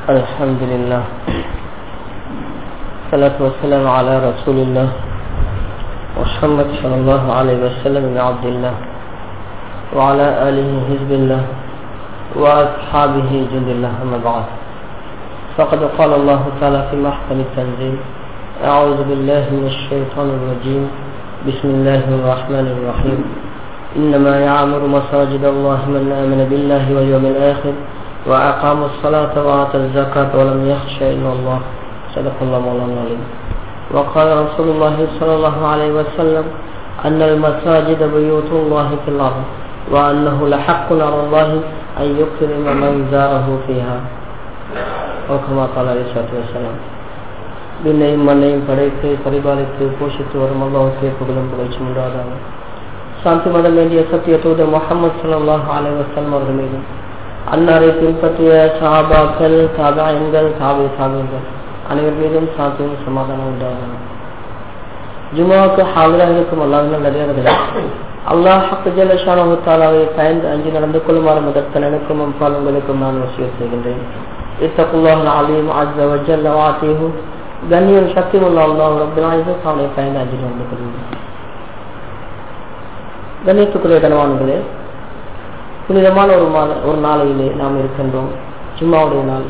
الحمد لله الصلاة والسلام على رسول الله محمد صلى الله عليه وسلم بن عبد الله وعلى آله حزب الله وأصحابه جند الله أما بعد فقد قال الله تعالى في محكم التنزيل أعوذ بالله من الشيطان الرجيم بسم الله الرحمن الرحيم إنما يعمر مساجد الله من آمن بالله واليوم الآخر وأقاموا الصلاة وآتوا الزكاة ولم يخش إلا الله صدق الله مولانا العليم وقال رسول الله صلى الله عليه وسلم أن المساجد بيوت الله في الأرض وأنه لحق على الله أن يكرم من زاره فيها وكما قال عليه الصلاة والسلام விண்ணையும் மண்ணையும் படைத்து பரிபாலித்து போஷித்து வரும் அல்லாவுக்கே புகழும் புகழ்ச்சி உண்டாதாக சாந்தி மதம் வேண்டிய சத்திய தூதர் முகமது சல்லாஹ் அலை வசல்லம் அவர்கள் மீதும் அன்னாரை பின்பற்றிய சாபாக்கள் தாபாயங்கள் தாவை சாபியங்கள் அனைவர் மீதும் சாந்தியும் சமாதானம் உண்டாகும் ஜுமாவுக்கு ஹாஜராக இருக்கும் அல்லாஹ் நிறைய அல்லாஹ் ஜலஷானாவை பயந்து அஞ்சு நடந்து கொள்ளுமாறு முதற்கன் எனக்கும் அம்பால் உங்களுக்கும் நான் வசியம் செய்கின்றேன் இத்தகுல்லாஹ் அலீம் அஜ் வஜல் வாத்தீஹு கண்ணியம் சக்தி உள்ள அல்லாஹ் ரப்பினாயிசு அவனை பயந்து அஞ்சு நடந்து கொள்கின்றேன் கண்ணியத்துக்குரிய கனவான்களே புனிதமான ஒரு மாத ஒரு நாளையிலே நாம் இருக்கின்றோம் ஜும்மாவுடைய நாள்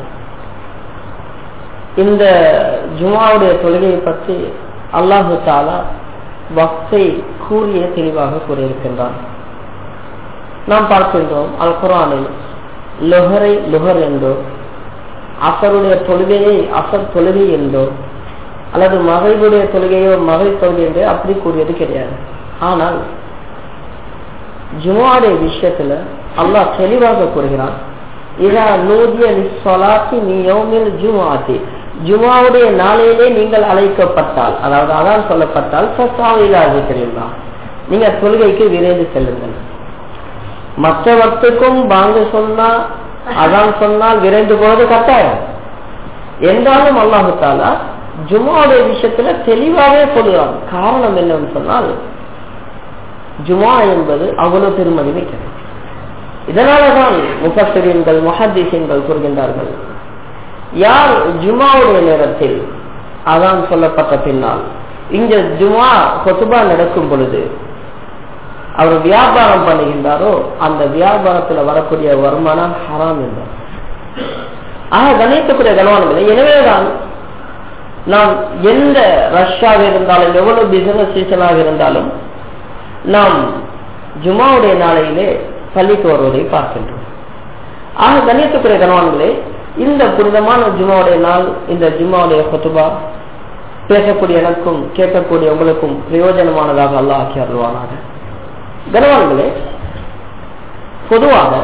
இந்த ஜும்மாவுடைய தொழுகையை பற்றி அல்லாஹு தாலா பக்தை கூறிய தெளிவாக கூறியிருக்கின்றான் நாம் பார்க்கின்றோம் அல் குரானில் லொஹரை லுஹர் என்றோ அசருடைய தொழுகையை அசர் தொழுகை என்றோ அல்லது மகைவுடைய தொழுகையோ மகை தொழுகை என்றோ அப்படி கூறியது கிடையாது ஆனால் ஜுமாவுடைய விஷயத்துல அல்லாஹ் தெளிவாக கூறுகிறான் இதா நூதிய சொலாத்தி நீயோமில் ஜுமாத்தி ஜுமாவுடைய நாளையிலே நீங்கள் அழைக்கப்பட்டால் அதாவது அதான் சொல்லப்பட்டால் சசாவிலாகிறீர்களா நீங்க தொழுகைக்கு விரைந்து செல்லுங்கள் மற்றவற்றுக்கும் வாங்க சொன்னா அதான் சொன்னால் விரைந்து போவது கட்டாயம் என்றாலும் அல்லாஹு தாலா ஜுமாவுடைய விஷயத்துல தெளிவாகவே சொல்லுவாங்க காரணம் என்னன்னு சொன்னால் ஜுமா என்பது அவ்வளவு பெருமதி மிக்கது இதனாலதான் முகசிரியன்கள் மஹதீசியன்கள் கூறுகின்றார்கள் யார் ஜுமாவுடைய நேரத்தில் அதான் சொல்லப்பட்ட பின்னால் இங்க ஜுமா கொத்துபா நடக்கும் பொழுது அவர் வியாபாரம் பண்ணுகின்றாரோ அந்த வியாபாரத்துல வரக்கூடிய வருமானம் ஹராம் என்றார் ஆக கணிக்கக்கூடிய கனவானவில்லை எனவேதான் நாம் எந்த ரஷ்யாக இருந்தாலும் எவ்வளவு பிசினஸ் சீசனாக இருந்தாலும் நாம் ஜுமாவுடைய நாளையிலே பள்ளிக்கு வருவதை பார்க்கின்றோம் ஆக கண்ணியத்துக்குரிய கணவான்களே இந்த புனிதமான ஜுமாவுடைய நாள் இந்த ஜுமாவுடைய கொத்துபா பேசக்கூடிய எனக்கும் கேட்கக்கூடிய உங்களுக்கும் பிரயோஜனமானதாக அல்ல ஆக்கி அருள்வானாக கனவான்களே பொதுவாக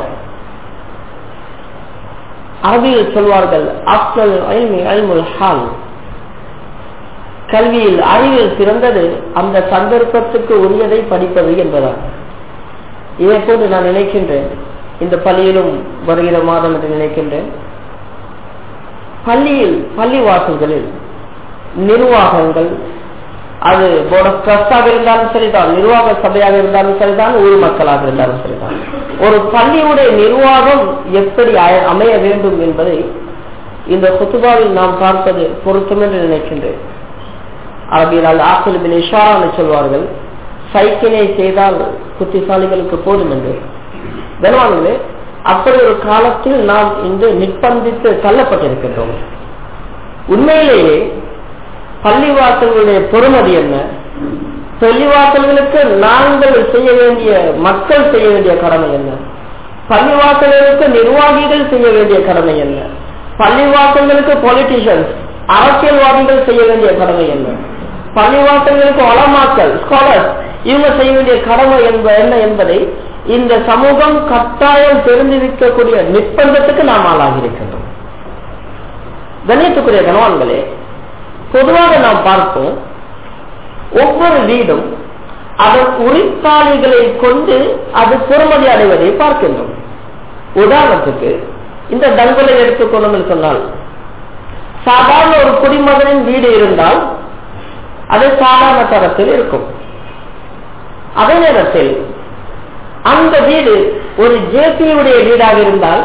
அரபியில் சொல்வார்கள் அப்சல் ஐமி ஐமுல் ஹால் கல்வியில் அறிவில் சிறந்தது அந்த சந்தர்ப்பத்துக்கு உரியதை படிப்பது என்பதால் இதை போன்று நான் நினைக்கின்றேன் இந்த பள்ளியிலும் வருகிற மாதம் என்று நினைக்கின்றேன் பள்ளியில் பள்ளி வாசல்களில் நிர்வாகங்கள் அது போர்ட் ஆஃப் ட்ரஸ்டாக இருந்தாலும் சரிதான் நிர்வாக சபையாக இருந்தாலும் சரிதான் ஊர் மக்களாக இருந்தாலும் சரிதான் ஒரு பள்ளியுடைய நிர்வாகம் எப்படி அமைய வேண்டும் என்பதை இந்த குத்துபாவில் நாம் பார்ப்பது பொருத்தம் என்று நினைக்கின்றேன் அரபியல் ஆக்கல் பின் இஷாரான்னு சொல்வார்கள் சைக்கிளை செய்தால் புத்திசாலிகளுக்கு போதும் என்று கனவான்களே அப்படி ஒரு காலத்தில் நாம் இன்று நிர்பந்தித்து தள்ளப்பட்டிருக்கின்றோம் உண்மையிலேயே பள்ளிவாசல்களுடைய பொறுமதி என்ன பள்ளிவாசல்களுக்கு நாங்கள் செய்ய வேண்டிய மக்கள் செய்ய வேண்டிய கடமை என்ன பள்ளிவாசல்களுக்கு நிர்வாகிகள் செய்ய வேண்டிய கடமை என்ன பள்ளிவாசல்களுக்கு பொலிட்டிஷியன்ஸ் அரசியல்வாதிகள் செய்ய வேண்டிய கடமை என்ன பள்ளிவாசல்களுக்கு வளமாக்கல் ஸ்காலர்ஸ் இவங்க செய்ய வேண்டிய கடமை என்ப என்ன என்பதை இந்த சமூகம் கட்டாயம் தெரிந்திருக்கக்கூடிய நிர்பந்தத்துக்கு நாம் ஆளாகி இருக்கின்றோம் கணியத்துக்குரிய கணவான்களே பொதுவாக நாம் பார்ப்போம் ஒவ்வொரு வீடும் அதன் உரித்தாளிகளை கொண்டு அது பொறுமதி அடைவதை பார்க்கின்றோம் உதாரணத்துக்கு இந்த தங்கலை எடுத்துக்கொண்டோம் சொன்னால் சாதாரண ஒரு குடிமகனின் வீடு இருந்தால் அது சாதாரண தரத்தில் இருக்கும் அதே நேரத்தில் அந்த வீடு ஒரு ஜேபியுடைய வீடாக இருந்தால்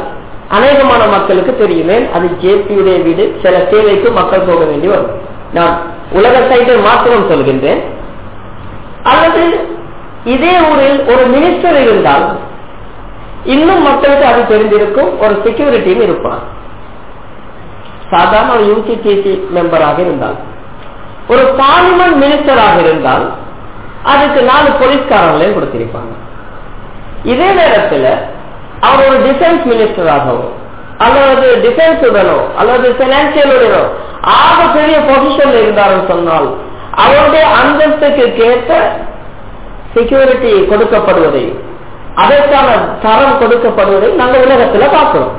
அநேகமான மக்களுக்கு தெரியுமே அது ஜேபியுடைய வீடு சில தேவைக்கு மக்கள் போக வேண்டி வரும் நான் உலக சைடு மாத்திரம் சொல்கின்றேன் அல்லது இதே ஊரில் ஒரு மினிஸ்டர் இருந்தால் இன்னும் மக்களுக்கு அது தெரிந்திருக்கும் ஒரு செக்யூரிட்டியும் இருப்பார் சாதாரண ஒரு யூசிடிசி மெம்பராக இருந்தால் ஒரு பார்லிமெண்ட் மினிஸ்டராக இருந்தால் அதுக்கு நாலு போலீஸ்காரங்களையும் கொடுத்திருப்பாங்க இதே நேரத்தில் அவர் ஒரு டிஃபென்ஸ் மினிஸ்டராகவோ அல்லது டிஃபென்ஸ் உடனோ அல்லது பினான்சியல் உடனோ ஆக பெரிய பொசிஷன்ல இருந்தாருன்னு சொன்னால் அவருடைய அந்தஸ்துக்கு கேட்ட செக்யூரிட்டி கொடுக்கப்படுவதை அதற்கான தரம் கொடுக்கப்படுவதை நாங்க உலகத்துல பார்க்கிறோம்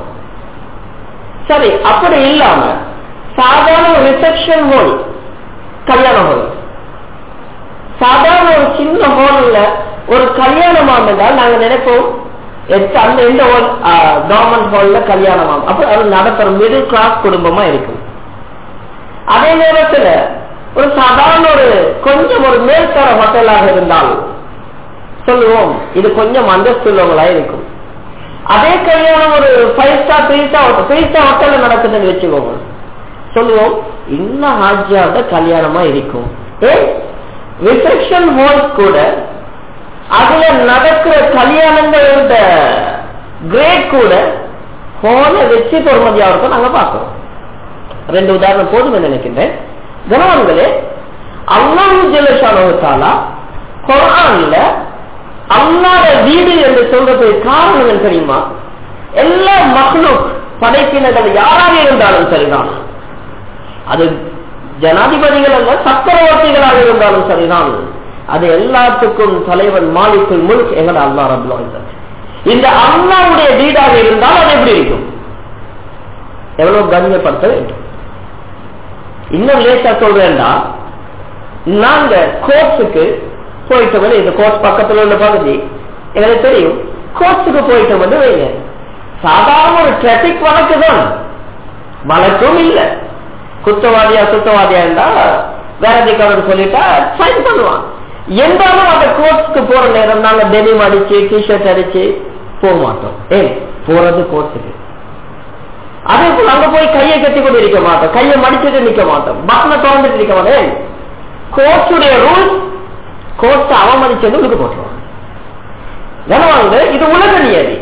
சரி அப்படி இல்லாம சாதாரண ஒரு ரிசப்ஷன் ஹால் கல்யாண ஹால் சாதாரண ஒரு சின்ன ஹால்ல ஒரு கல்யாணம் ஆனதால் நாங்க நினைப்போம் அந்த எந்த ஹால் கவர்மெண்ட் ஹால்ல கல்யாணம் ஆகும் அப்ப அது நடத்துற மிடில் கிளாஸ் குடும்பமா இருக்கும் அதே நேரத்துல ஒரு சாதாரண ஒரு கொஞ்சம் ஒரு மேல்தர ஹோட்டலாக இருந்தால் சொல்லுவோம் இது கொஞ்சம் அந்தஸ்து உள்ளவங்களா இருக்கும் அதே கல்யாணம் ஒரு five star three star three star ஹோட்டல்ல நடக்குதுன்னு வச்சுக்கோங்க சொல்லுவோம் இன்னும் ஹாஜியாவோட கல்யாணமா இருக்கும் ஏ ரிசப்ஷன் ஹால் கூட அதுல நடக்கிற கல்யாணங்களோட கிரேட் கூட ஹாலை வச்சு பொறுமதியா இருக்கும் நாங்க பார்க்கிறோம் ரெண்டு உதாரணம் போதும் நினைக்கின்றேன் கனவான்களே அல்லாஹு ஜெலஷானா குரான்ல அல்லாத வீடு என்று சொல்றதுக்கு காரணம் என்ன தெரியுமா எல்லா மகளும் படைப்பினர்கள் யாராக இருந்தாலும் சரிதான் அது ஜனாதிபதிகள் அல்ல சக்கரவர்த்திகளாக இருந்தாலும் சரிதான் அது எல்லாத்துக்கும் தலைவன் மாலிக்குள் முழுக்க எங்கட அல்லா ரபுல்லா இந்த அல்லாவுடைய வீடாக இருந்தால் அது எப்படி இருக்கும் எவ்வளவு கண்ணியப்படுத்த வேண்டும் இன்னும் லேசா சொல்றேன்டா நாங்க கோர்ஸுக்கு போயிட்டு வந்து இந்த கோர்ஸ் பக்கத்துல உள்ள பகுதி எங்களுக்கு தெரியும் கோர்ஸுக்கு போயிட்டு வந்து வைங்க சாதாரண ஒரு டிராபிக் வழக்கு தான் வழக்கும் இல்லை குத்தவாதியா குத்தவாதியா இருந்தா வேற எதுக்காக சொல்லிட்டா சைன் பண்ணுவான் என்றாலும் அந்த கோர்ஸுக்கு போற நேரம் நாங்க டெனிம் அடிச்சு டிஷர்ட் அடிச்சு போக மாட்டோம் ஏன் போறது கோர்ஸுக்கு அதே போல அங்க போய் கையை கட்டி கொண்டு இருக்க மாட்டோம் கையை மடிச்சுட்டு நிக்க மாட்டோம் பட்டனை திறந்துட்டு நிக்க மாட்டோம் கோர்ஸுடைய ரூல்ஸ் கோர்ஸ் அவமதிச்சது உனக்கு போட்டுருவாங்க கனவாங்க இது உலக நியதி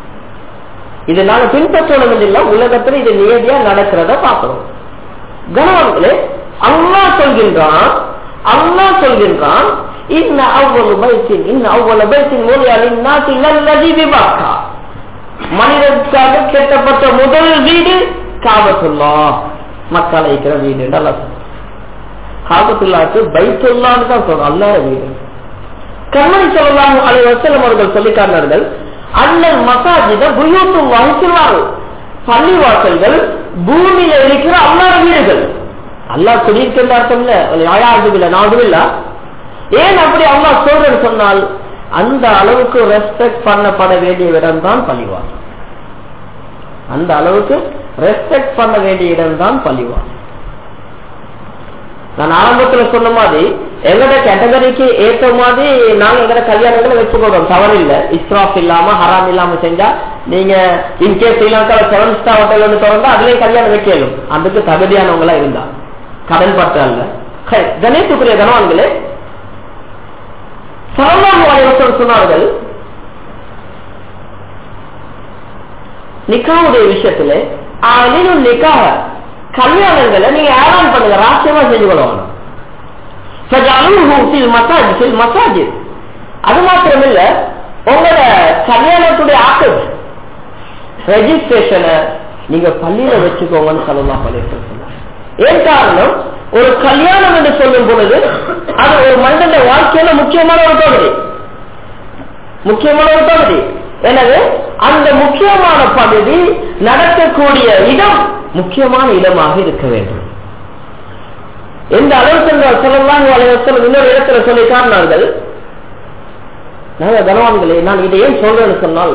இது நாங்க பின்பற்றணும் இல்லை உலகத்துல இது நியதியா நடக்கிறத பார்க்கிறோம் கனவான்களே அல்லா சொல்கின்றான் அல்லா சொல்கின்றான் இன்ன அவ்வளவு பைத்தின் இன்ன அவ்வளவு பைத்தின் மொழியாளின் நாட்டில் நல்லதி விபாக்கா மனிதனுக்காக கெட்டப்பட்ட முதல் வீடு காபத்துல்லா மக்கள் வைக்கிற வீடு நல்லா காபத்துல்லாக்கு பைத்துல்லான்னு தான் சொல்றோம் அல்லாத வீடு கண்மணி சொல்லலாம் அலை வசலம் அவர்கள் சொல்லிக்காரர்கள் அண்ணன் மசாஜித புயூத்து வகிக்கிறார்கள் பள்ளிவாசல்கள் பூமியில இருக்கிற அல்லாத வீடுகள் அல்லா குடியிருக்கின்ற அர்த்தம் இல்ல யாராவது நாடும் இல்ல ஏன் அப்படி அல்லா சொல்றேன்னு சொன்னால் அந்த அளவுக்கு ரெஸ்பெக்ட் பண்ணப்பட வேண்டிய இடம் தான் பள்ளிவாசல் அந்த அளவுக்கு ரெஸ்பெக்ட் பண்ண வேண்டிய இடம் தான் பள்ளிவாசல் நான் ஆரம்பத்துல சொன்ன மாதிரி எங்கட கேட்டகரிக்கு ஏற்ற மாதிரி நாங்க எங்கட கல்யாணங்களை வச்சுக்கோம் தவறு இல்ல இஸ்ராஃப் இல்லாம ஹராம் இல்லாம செஞ்சா நீங்க இன்கேஸ் ஸ்ரீலங்கால செவன் ஸ்டார் ஹோட்டல் ஒன்று திறந்தா அதுலயும் கல்யாணம் வைக்கலும் அதுக்கு தகுதியானவங்களா இருந்தா கடன் பட்ட அல்ல கணேசுக்குரிய கனவான்களே சரவாக வரைவசம் சொன்னார்கள் நிக்காவுடைய விஷயத்துல அழிலும் நிக்காக கல்யாணங்களை நீங்க ஏலான் பண்ணுங்க ராசியமா செஞ்சு கொள்ளணும் மசாஜித் அது மாத்திரம் இல்ல உங்களோட கல்யாணத்துடைய ஆக்கட் ரெஜிஸ்ட்ரேஷனை நீங்க பள்ளியில வச்சுக்கோங்கன்னு சொல்லலாம் பள்ளியில் ஏன் காரணம் ஒரு கல்யாணம் என்று சொல்லும் பொழுது அது ஒரு மனிதனுடைய வாழ்க்கையில முக்கியமான ஒரு பகுதி முக்கியமான ஒரு பகுதி எனவே அந்த முக்கியமான பகுதி நடக்கக்கூடிய இடம் முக்கியமான இடமாக இருக்க வேண்டும் எந்த அளவுக்கு சொல்லலாம் இன்னொரு இடத்துல சொல்லி காட்டினார்கள் கனவான்களே நான் இதை ஏன் சொல்றேன்னு சொன்னால்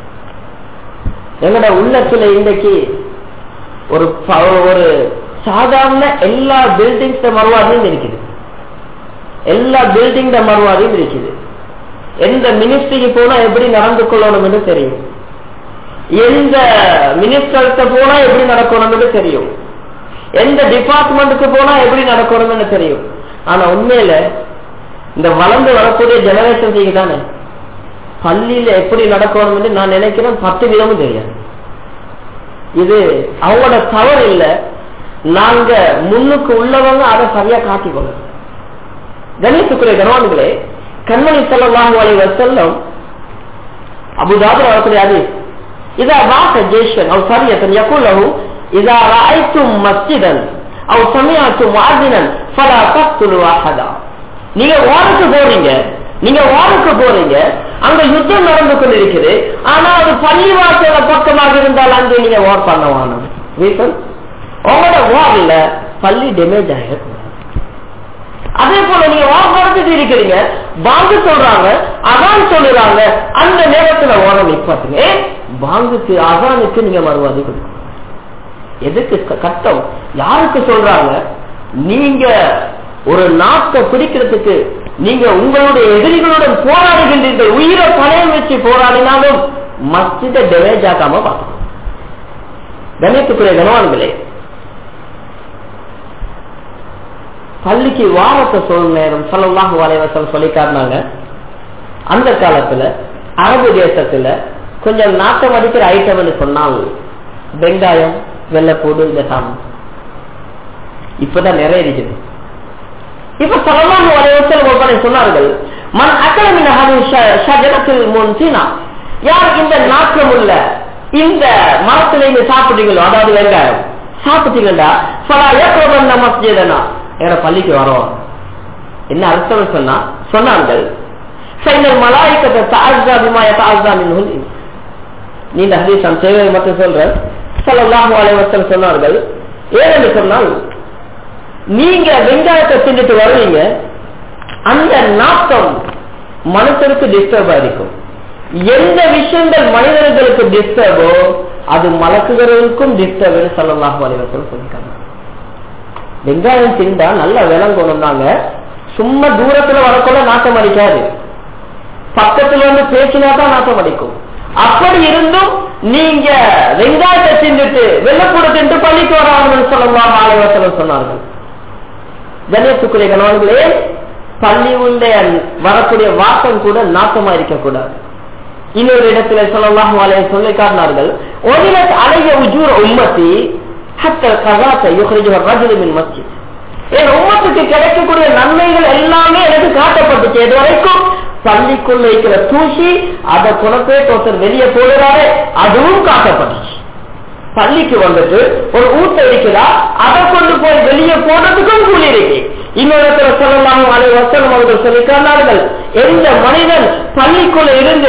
எங்கட உள்ளத்துல இன்றைக்கு ஒரு ஒரு சாதாரண எல்லா பில்டிங்ஸ் மறுவாதியும் இருக்குது எல்லா பில்டிங் மறுவாதியும் இருக்குது எந்த மினிஸ்ட்ரிக்கு போனா எப்படி நடந்து கொள்ளணும் என்று தெரியும் எந்த மினிஸ்டர்கிட்ட போனா எப்படி நடக்கணும்னு தெரியும் எந்த டிபார்ட்மெண்ட்டுக்கு போனா எப்படி நடக்கணும்னு தெரியும் ஆனா உண்மையில இந்த வளர்ந்து வரக்கூடிய ஜெனரேஷன் தானே பள்ளியில எப்படி நடக்கணும்னு நான் நினைக்கிறேன் பத்து விதமும் தெரியாது இது அவங்களோட தவறு இல்ல நாங்க முன்னுக்கு உள்ளவங்க அதை சரியா காட்டிக்கொள்ள கணேசுக்குரிய கனவான்களே கண்மணி செல்லவாங்க வழி செல்லம் அபுதாபர் வரக்கூடிய அது இதா வாச ஜேஷன் அவ் சரியத்தன் யகுலஹு இதா ராய்த்தும் மஸ்ஜிதன் அவ் சமயாத்தும் வாதினன் ஃபலா தக்துலு அஹதா நீங்க வாருக்கு போறீங்க நீங்க வாருக்கு போறீங்க அங்க யுத்தம் நடந்து கொண்டிருக்குது ஆனா அது பள்ளிவாசல பக்கமாக இருந்தால் அங்கே நீங்க வார் பண்ண வேணும் ரீசன் உங்களோட வார்ல பள்ளி டேமேஜ் ஆகிருக்கும் அதே போல நீங்க வார் படத்துக்கு இருக்கிறீங்க பாங்கு சொல்றாங்க அதான் சொல்லுறாங்க அந்த நேரத்துல ஓரம் நிப்பாட்டுங்க ஏன் பாங்குக்கு அதானுக்கு நீங்க மறுவாதி கொடுக்கணும் எதுக்கு க- கட்டம் யாருக்கு சொல்றாங்க நீங்க ஒரு நாட்டை பிடிக்கிறதுக்கு நீங்க உங்களுடைய எதிரிகளுடன் போராடுகின்றீர்கள் உயிரை பணையம் வச்சு போராடினாலும் மஸ்ஜித டேமேஜ் ஆக்காம பார்க்கணும் கணேசுக்குரிய கனவான்களே பள்ளிக்கு வாரத்தை சொல்லும் நேரம் சொல்லலாம் வலைவசம் சொல்லி காட்டினாங்க அந்த காலத்துல அரபு தேசத்துல கொஞ்சம் நாட்டம் அடிக்கிற ஐட்டம்னு சொன்னால் வெங்காயம் வெள்ளைப்பூடு இந்த சாமம் இப்பதான் நிறைய இருக்குது இப்ப சொல்லலாம் வலைவசம் ஒருவரை சொன்னார்கள் மண் அக்கலமின் ஷஜரத்தில் முன் சீனா யார் இந்த நாட்டம் உள்ள இந்த மரத்துல இங்க சாப்பிட்டீங்களோ அதாவது வெங்காயம் சாப்பிட்டீங்கடா பல ஏற்றவன் மஸ்ஜிதனா என பள்ளிக்கு வரோம் என்ன அர்த்தம் சொன்னா சொன்னார்கள் சைனல் மலாய்க்கத்தை தாழ்தா விமாய தாழ்தா நீ இந்த ஹதீசம் சேவை மட்டும் சொல்ற சல்லாஹு அலைவசம் சொன்னார்கள் ஏனென்று சொன்னால் நீங்க வெங்காயத்தை தின்னுட்டு வருவீங்க அந்த நாட்டம் மனுஷனுக்கு டிஸ்டர்ப் ஆயிருக்கும் எந்த விஷயங்கள் மனிதர்களுக்கு டிஸ்டர்போ அது மலக்குகளுக்கும் டிஸ்டர்ப் சொல்லலாம் அலைவசம் சொல்லிருக்காங்க வெங்காயம் திண்டா நல்ல விளங்கணும் தாங்க சும்மா தூரத்துல வரக்குள்ள நாட்டம் அடிக்காது பக்கத்துல வந்து பேசினா தான் நாட்டம் அடிக்கும் அப்படி இருந்தும் நீங்க வெங்காயத்தை தின்னுட்டு வெள்ளக்கூட தின்று பள்ளிக்கு வராமல் சொல்லலாம் ஆலோசனம் சொன்னார்கள் கணேசுக்குரிய கணவன்களே பள்ளி உள்ள வரக்கூடிய வாசம் கூட நாட்டமா இருக்கக்கூடாது இன்னொரு இடத்துல சொல்லலாம் சொல்லி காட்டினார்கள் ஒரிலத் அலைய உஜூர் உம்மத்தி ஹத்தல் கதாத்தை யுஹ்ரிஜுஹர் ரஜுலு மின் மஸ்ஜித் என் உம்மத்துக்கு கிடைக்கக்கூடிய நன்மைகள் எல்லாமே எனக்கு காட்டப்பட்டுச்சு இது வரைக்கும் பள்ளிக்குள்ள இருக்கிற தூசி அதை குணப்பே ஒருத்தர் வெளியே போடுறாரு அதுவும் காட்டப்பட்டுச்சு பள்ளிக்கு வந்துட்டு ஒரு ஊட்ட இருக்கிறா அதை கொண்டு போய் வெளியே போடுறதுக்கும் கூலி இருக்கு இன்னொரு சொல்லலாம் அதை வசனம் அவர்கள் சொல்லி காணார்கள் எந்த மனிதன் பள்ளிக்குள்ள இருந்து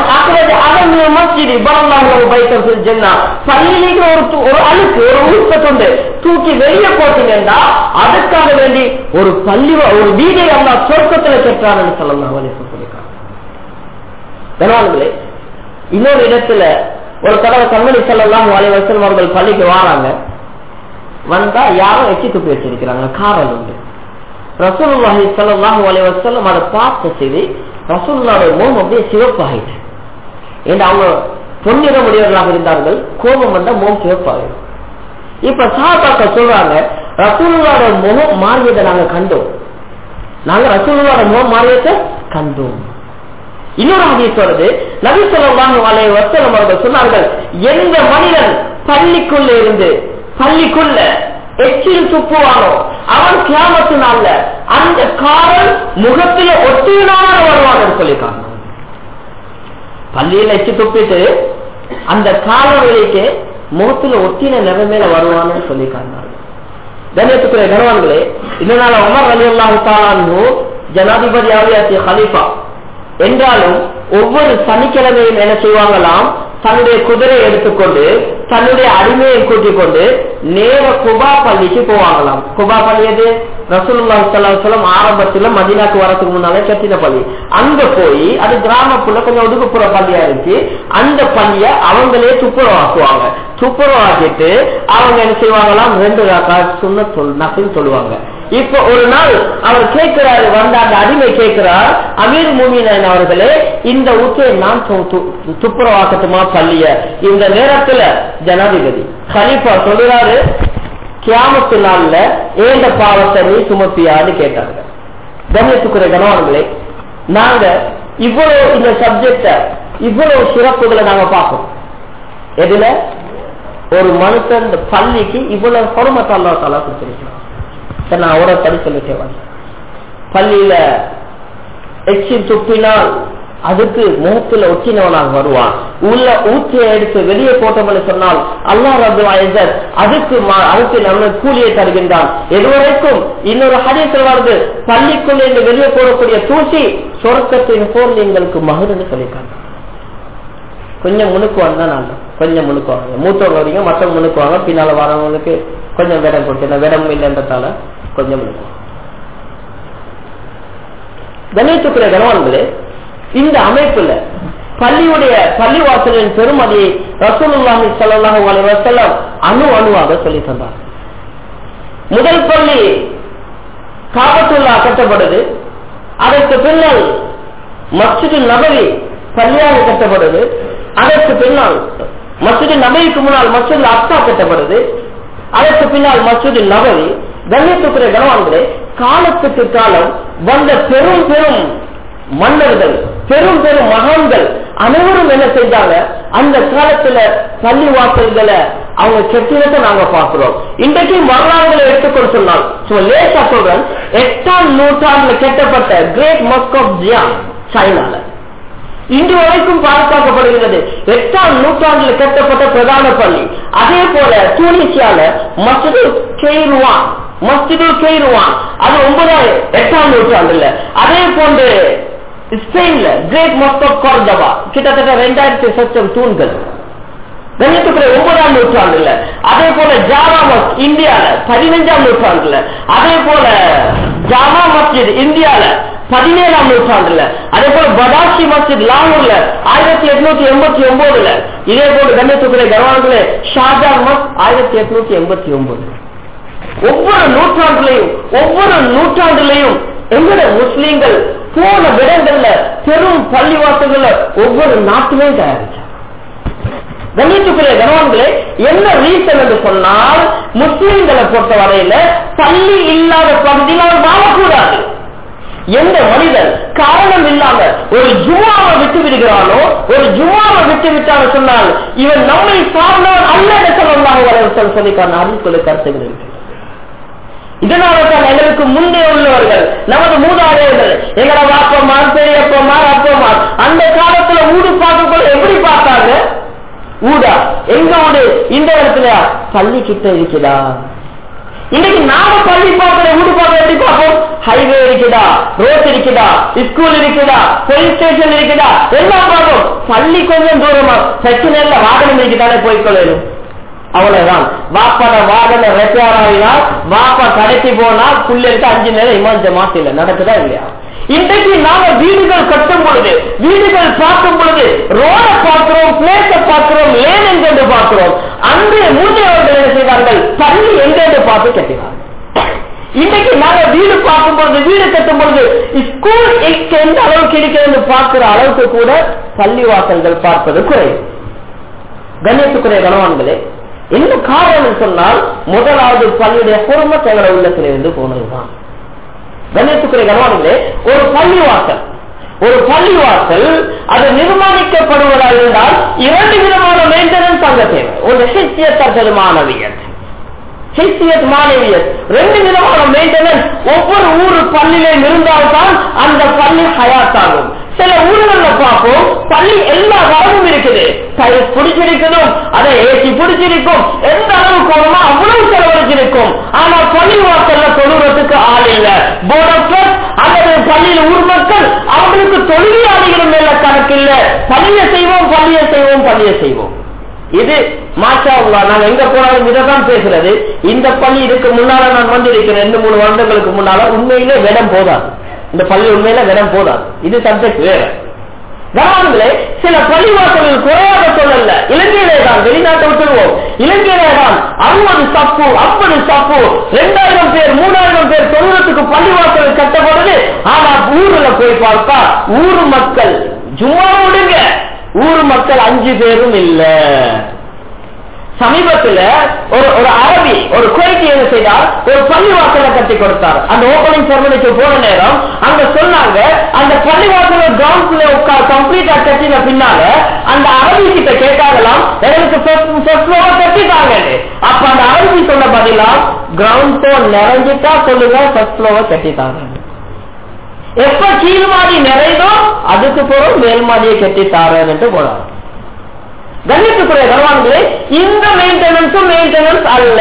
பள்ளியிലേക്ക് ஒரு து- ஒரு அழுக்கு ஒரு ஊட்ட கொண்டு தூக்கி வெளியே போட்டீங்கன்னா அதுக்காக வேண்டி ஒரு பள்ளி ஒரு வீடை அல்லா சொர்க்கத்துல கெட்டான்னு சொல்லலாம் சொல்லியிருக்காங்க கனவான்களே இன்னொரு இடத்துல ஒரு தடவை கண்மணி செல்லலாம் வாழை வசனம் அவர்கள் பள்ளிக்கு வராங்க வந்தா யாரும் எச்சி துப்பி வச்சிருக்கிறாங்க காரல் உண்டு ரசூலுல்லாஹி ஸல்லல்லாஹு அலைஹி வஸல்லம் அதை பார்த்த செய்தி ரசூலுல்லாஹுடைய முகம் அப்படியே சிவப்பாகிட்டு ஏன்னா அவங்க பொன்னிற முடியவர்களாக இருந்தார்கள் கோபம் வந்தா முகம் சிவப்பாகிடும் இப்ப சாபாக்கள் சொல்றாங்க ரசூலுல்லாஹுடைய முகம் மாறியதை நாங்க கண்டோம் நாங்க ரசூலுல்லாஹுடைய முகம் மாறியதை கண்டோம் இன்னொரு ஹதீஸ் வருது நபி ஸல்லல்லாஹு அலைஹி வஸல்லம் அவர்கள் சொன்னார்கள் எந்த மனிதன் பள்ளிக்குள்ள இருந்து பள்ளிக்குள்ள எச்சில் துப்புவானோ அவன் கியாமத்து நாள்ல அந்த காரல் முகத்தில ஒட்டினான வருவான் சொல்லியிருக்காங்க பள்ளியில எச்சி துப்பிட்டு அந்த காலவெளிக்கு முகத்துல ஒட்டின நிலைமையில வருவான்னு சொல்லியிருக்காங்க கணேசத்துக்குரிய கனவான்களே இதனால உமர் அலி அல்லாஹு ஜனாதிபதி ஆவியாசிய ஹலீஃபா என்றாலும் ஒவ்வொரு சனிக்கிழமையும் என்ன செய்வாங்களாம் தன்னுடைய குதிரை எடுத்துக்கொண்டு தன்னுடைய அடிமையை கூட்டிக் கொண்டு நேர குபா பள்ளிக்கு போவாங்களாம் குபா பள்ளி எது ரசூலுல்லா சொல்லம் ஆரம்பத்துல மதினாக்கு வரதுக்கு முன்னாலே கட்டின பள்ளி அங்க போய் அது கிராமப்புள்ள கொஞ்சம் ஒதுக்குப்புற பள்ளியா இருந்துச்சு அந்த பள்ளிய அவங்களே துப்புரவாக்குவாங்க துப்புரவாக்கிட்டு அவங்க என்ன செய்வாங்களாம் ரெண்டு ராக்கா சுண்ண சொல் நசின்னு சொல்லுவாங்க இப்ப ஒரு நாள் அவர் கேட்கிறாரு வந்த அந்த அடிமை கேட்கிறார் அமீர் மூமின் அவர்களே இந்த ஊற்றை நான் து- து- துப்புரவாக்கட்டுமா பள்ளிய இந்த நேரத்துல ஜனாதிபதி கலீஃபா சொல்றாரு கியாமத்து நாள்ல ஏந்த பாவத்தை நீ சுமப்பியான்னு கேட்டாங்க கவனித்துக்குரிய கணவான்களே நாங்க இவ்வளவு இந்த சப்ஜெக்ட இவ்வளவு சிறப்புகளை நாங்க பார்ப்போம் எதுல ஒரு மனுஷன் இந்த பள்ளிக்கு இவ்வளவு பொறுமத்தை அல்லா தாலா கொடுத்திருக்கிறான் சரி, நான் அவரை படி சொல்லிட்டே வந்தேன் பள்ளியில எச்சி துப்பினால் அதுக்கு முகத்துல ஒட்டினவனாக வருவான் உள்ள ஊற்றிய எடுத்து வெளியே போட்டோம்னு சொன்னால் அல்லா ரபு ஐசர் அதுக்கு மா- அதுக்கு நம்ம கூலியை தருகின்றான் எதுவரைக்கும் இன்னொரு ஹதீஸில் வருது பள்ளிக்குள்ளே இருந்து வெளியே போடக்கூடிய தூசி சொர்க்கத்தின் போல் எங்களுக்கு மகுன்னு சொல்லியிருக்காங்க கொஞ்சம் முன்னுக்கு வந்தா நல்ல கொஞ்சம் முன்னுக்கு வாங்க மூத்தவங்க வரீங்க மற்றவங்க முன்னுக்கு வாங்க பின்னால வரவங்களுக்கு கொஞ்சம் வேடம் கொடுத்து வேடம் இல்லைன்றதால கொஞ்சம் முன்னுக்கு வாங்க கணேசத்துக்குரிய கனவான்களே இந்த அமைப்புல பள்ளியுடைய பள்ளிவாசலின் பெருமதியை ரசூலுல்லாஹி ஸல்லல்லாஹு அலைஹி வஸல்லம் அணு அணுவாக சொல்லி தந்தார் முதல் பள்ளி காபத்துல்லா கட்டப்படுது அதற்கு பின்னால் மஸ்ஜிது நபவி பள்ளியாக கட்டப்படுது அதற்கு பின்னால் மஸ்ஜிது நபவிக்கு முன்னால் மஸ்ஜிது அக்ஸா கட்டப்படுது அதற்கு பின்னால் மஸ்ஜிது நபவி கண்ணியத்துக்குரிய கனவான்களே காலத்துக்கு காலம் வந்த பெரும் பெரும் மன்னர்கள் பெரும் பெரும் மகான்கள் அனைவரும் என்ன செஞ்சாங்க அந்த காலத்துல பள்ளி வாசல்களை அவங்க கெட்டினத்தை நாங்க பார்க்கிறோம் இன்றைக்கு வரலாறுகளை எடுத்துக்கொண்டு சொன்னால் சும்மா லேசா சொல்றேன் எட்டாம் நூற்றாண்டுல கெட்டப்பட்ட கிரேட் மஸ்க் ஆஃப் ஜியாங் சைனால இன்று வரைக்கும் பாதுகாக்கப்படுகிறது எட்டாம் நூற்றாண்டில் கட்டப்பட்ட பிரதான பள்ளி அதே போல தூனிசியால மஸ்ஜிது கெய்ருவான் மஸ்ஜிது கெய்ருவான் அது ஒன்பதாயிரம் எட்டாம் நூற்றாண்டுல அதே போன்று ஸ்பெயின்ல கிரேட் மஸ்க் ஆஃப் கார்டவா கிட்டத்தட்ட ரெண்டாயிரத்தி சச்சம் தூண்கள் கண்ணியத்துக்குரிய ஒன்பதாம் நூற்றாண்டுல அதே போல ஜாவா மஸ்ஜித் இந்தியால பதினைஞ்சாம் நூற்றாண்டுல அதே போல ஜாவா மஸ்ஜித் இந்தியால பதினேழாம் நூற்றாண்டுல அதே போல பதாஷி மஸ்ஜித் லாகூர்ல ஆயிரத்தி எட்நூத்தி எண்பத்தி ஒன்பதுல இதே போல கண்ணியத்துக்குரிய கர்வான்களே ஷாஜான் மஸ் ஆயிரத்தி எட்நூத்தி எண்பத்தி ஒன்பது ஒவ்வொரு நூற்றாண்டுலையும் ஒவ்வொரு நூற்றாண்டுலையும் எங்களோட முஸ்லீம்கள் போன விடங்கள்ல பெரும் பள்ளிவாசல்கள்ல ஒவ்வொரு நாட்டுமே தயாரிச்சாங்க கண்ணியத்துக்குரிய கனவான்களே என்ன ரீசன் என்று சொன்னால் முஸ்லிம்களை பொறுத்த வரையில பள்ளி இல்லாத பகுதியில் அவர் வாழக்கூடாது எந்த மனிதன் காரணம் இல்லாம ஒரு ஜும்மாவை விட்டு விடுகிறானோ ஒரு ஜும்மாவை விட்டு விட்டான்னு சொன்னால் இவன் நம்மை சார்ந்தவன் அல்ல என்று சொல்லலாம் சொல்லி அறிவிக்கொள்ள கருத்துகள் இருக்கு இதனால்தான் எங்களுக்கு முன்னே உள்ளவர்கள் நமது மூதாதையர்கள் எங்களோட வாப்பமார் பெரியப்பமார் அப்பமார் அந்த காலத்துல ஊடு பார்க்கக்குள்ள எப்படி பார்த்தாங்க ஊடா எங்க ஊடு இந்த இடத்துல பள்ளி கிட்ட இருக்குதா இன்னைக்கு நாம பள்ளி பார்க்கிற வீடு பார்க்க எப்படி பார்ப்போம் ஹைவே இருக்குதா ரோட் இருக்குதா ஸ்கூல் இருக்குதா போலீஸ் ஸ்டேஷன் இருக்குதா எல்லாம் பார்ப்போம் பள்ளி கொஞ்சம் தூரமா பிரச்சனை இல்ல வாகனம் இருக்குதானே போய்க்கொள்ளணும் அவ்வளவுதான் வாப்பாட வாகனம் ரெப்பேர் ஆகினா வாப்பா கடைக்கு போனா புள்ளைக்கு அஞ்சு நேரம் இமான் ஜமாத் இல்ல நடக்குதா இல்லையா இன்றைக்கு நாம வீடுகள் கட்டும் பொழுது வீடுகள் பார்க்கும் பொழுது ரோட பார்க்கிறோம் பிளேஸ பார்க்கிறோம் லேன் எங்கென்று பார்க்கிறோம் அன்று மூன்றையவர்கள் என்ன செய்வார்கள் பள்ளி எங்கென்று பார்த்து கட்டினார்கள் இன்னைக்கு நாங்க வீடு பார்க்கும் பொழுது வீடு கட்டும் பொழுது ஸ்கூல் எந்த அளவுக்கு இருக்கிறது பார்க்கிற அளவுக்கு கூட பள்ளிவாசல்கள் பார்ப்பது குறைவு கண்ணியத்துக்குரிய கணவான்களே என்ன காரணம் சொன்னால் முதலாவது பள்ளியுடைய பொறுமை தங்கள உள்ளத்திலிருந்து போனதுதான் கண்ணியத்துக்குரிய கணவான்களே ஒரு பள்ளிவாசல் ஒரு பள்ளிவாசல் அது நிர்மாணிக்கப்படுவதாக இருந்தால் இரண்டு விதமான மெயின்டெனன்ஸ் அங்க தேவை ஒரு ஹிஸ்யத்தர்கள் மாணவியர் ஹிஸ்யத் மாணவியர் ரெண்டு விதமான மெயின்டெனன்ஸ் ஒவ்வொரு ஊரு பள்ளியிலும் இருந்தால்தான் அந்த பள்ளி ஹயாத்தாகும் சில ஊர்கள்ல பார்ப்போம் பள்ளி எல்லா காலமும் இருக்குது டைல்ஸ் பிடிச்சிருக்கணும் அதை ஏசி பிடிச்சிருக்கும் எந்த அளவுக்கு வேணுமோ அவ்வளவு செலவழிச்சிருக்கும் ஆனா பள்ளி வாசல்ல தொழுறதுக்கு ஆள் இல்ல போர்ட் அல்லது பள்ளியில் ஊர் மக்கள் அவங்களுக்கு தொழிலாளிகள் மேல கணக்கு இல்ல பள்ளியை செய்வோம் பள்ளியை செய்வோம் பள்ளியை செய்வோம் இது மாஷா அல்லா நான் எங்க போனாலும் இதைதான் பேசுறது இந்த பள்ளி இதுக்கு முன்னால நான் வந்து இருக்கிறேன் ரெண்டு மூணு வருடங்களுக்கு முன்னால உண்மையிலே விடம் போதாது இந்த பள்ளி உண்மையில விடம் போதாது இது சப்ஜெக்ட் வேற கவனங்களே சில பள்ளிவாசல்கள் குறையாக சொல்லல இலங்கையிலே தான் வெளிநாட்டை விட்டுருவோம் இலங்கையிலே தான் அறுபது சப்பு ஐம்பது சப்பு ரெண்டாயிரம் பேர் மூணாயிரம் பேர் தொழுவத்துக்கு பள்ளிவாசல் கட்டப்படுது ஆனா ஊர்ல போய் பார்த்தா ஊர் மக்கள் சும்மா விடுங்க ஊர் மக்கள் அஞ்சு பேரும் இல்ல சமீபத்துல ஒரு ஒரு அரபி ஒரு குவைத்தி என்ன செய்தார் ஒரு பள்ளிவாசலை கட்டி கொடுத்தார் அந்த ஓபனிங் செரமனிக்கு போன நேரம் அங்க சொன்னாங்க அந்த பள்ளிவாசல கிரவுண்ட்ல உட்கார் கம்ப்ளீட்டா கட்டின பின்னால அந்த அரபி கிட்ட கேட்டாங்களாம் எனக்கு கட்டிட்டாங்க அப்ப அந்த அரபி சொன்ன பதிலா கிரவுண்ட் ஃப்ளோர் நிறைஞ்சிட்டா சொல்லுங்க ஃபர்ஸ்ட் ஃப்ளோர் கட்டிட்டாங்க எப்ப கீழ் மாடி நிறைந்தோ அதுக்கு பிறகு மேல் மாடியை கட்டித்தாரன்னு போனாங்க கண்ணியத்துக்குரிய கர்வான்களே இந்த மெயின்டெனன்ஸும் மெயின்டெனன்ஸ் அல்ல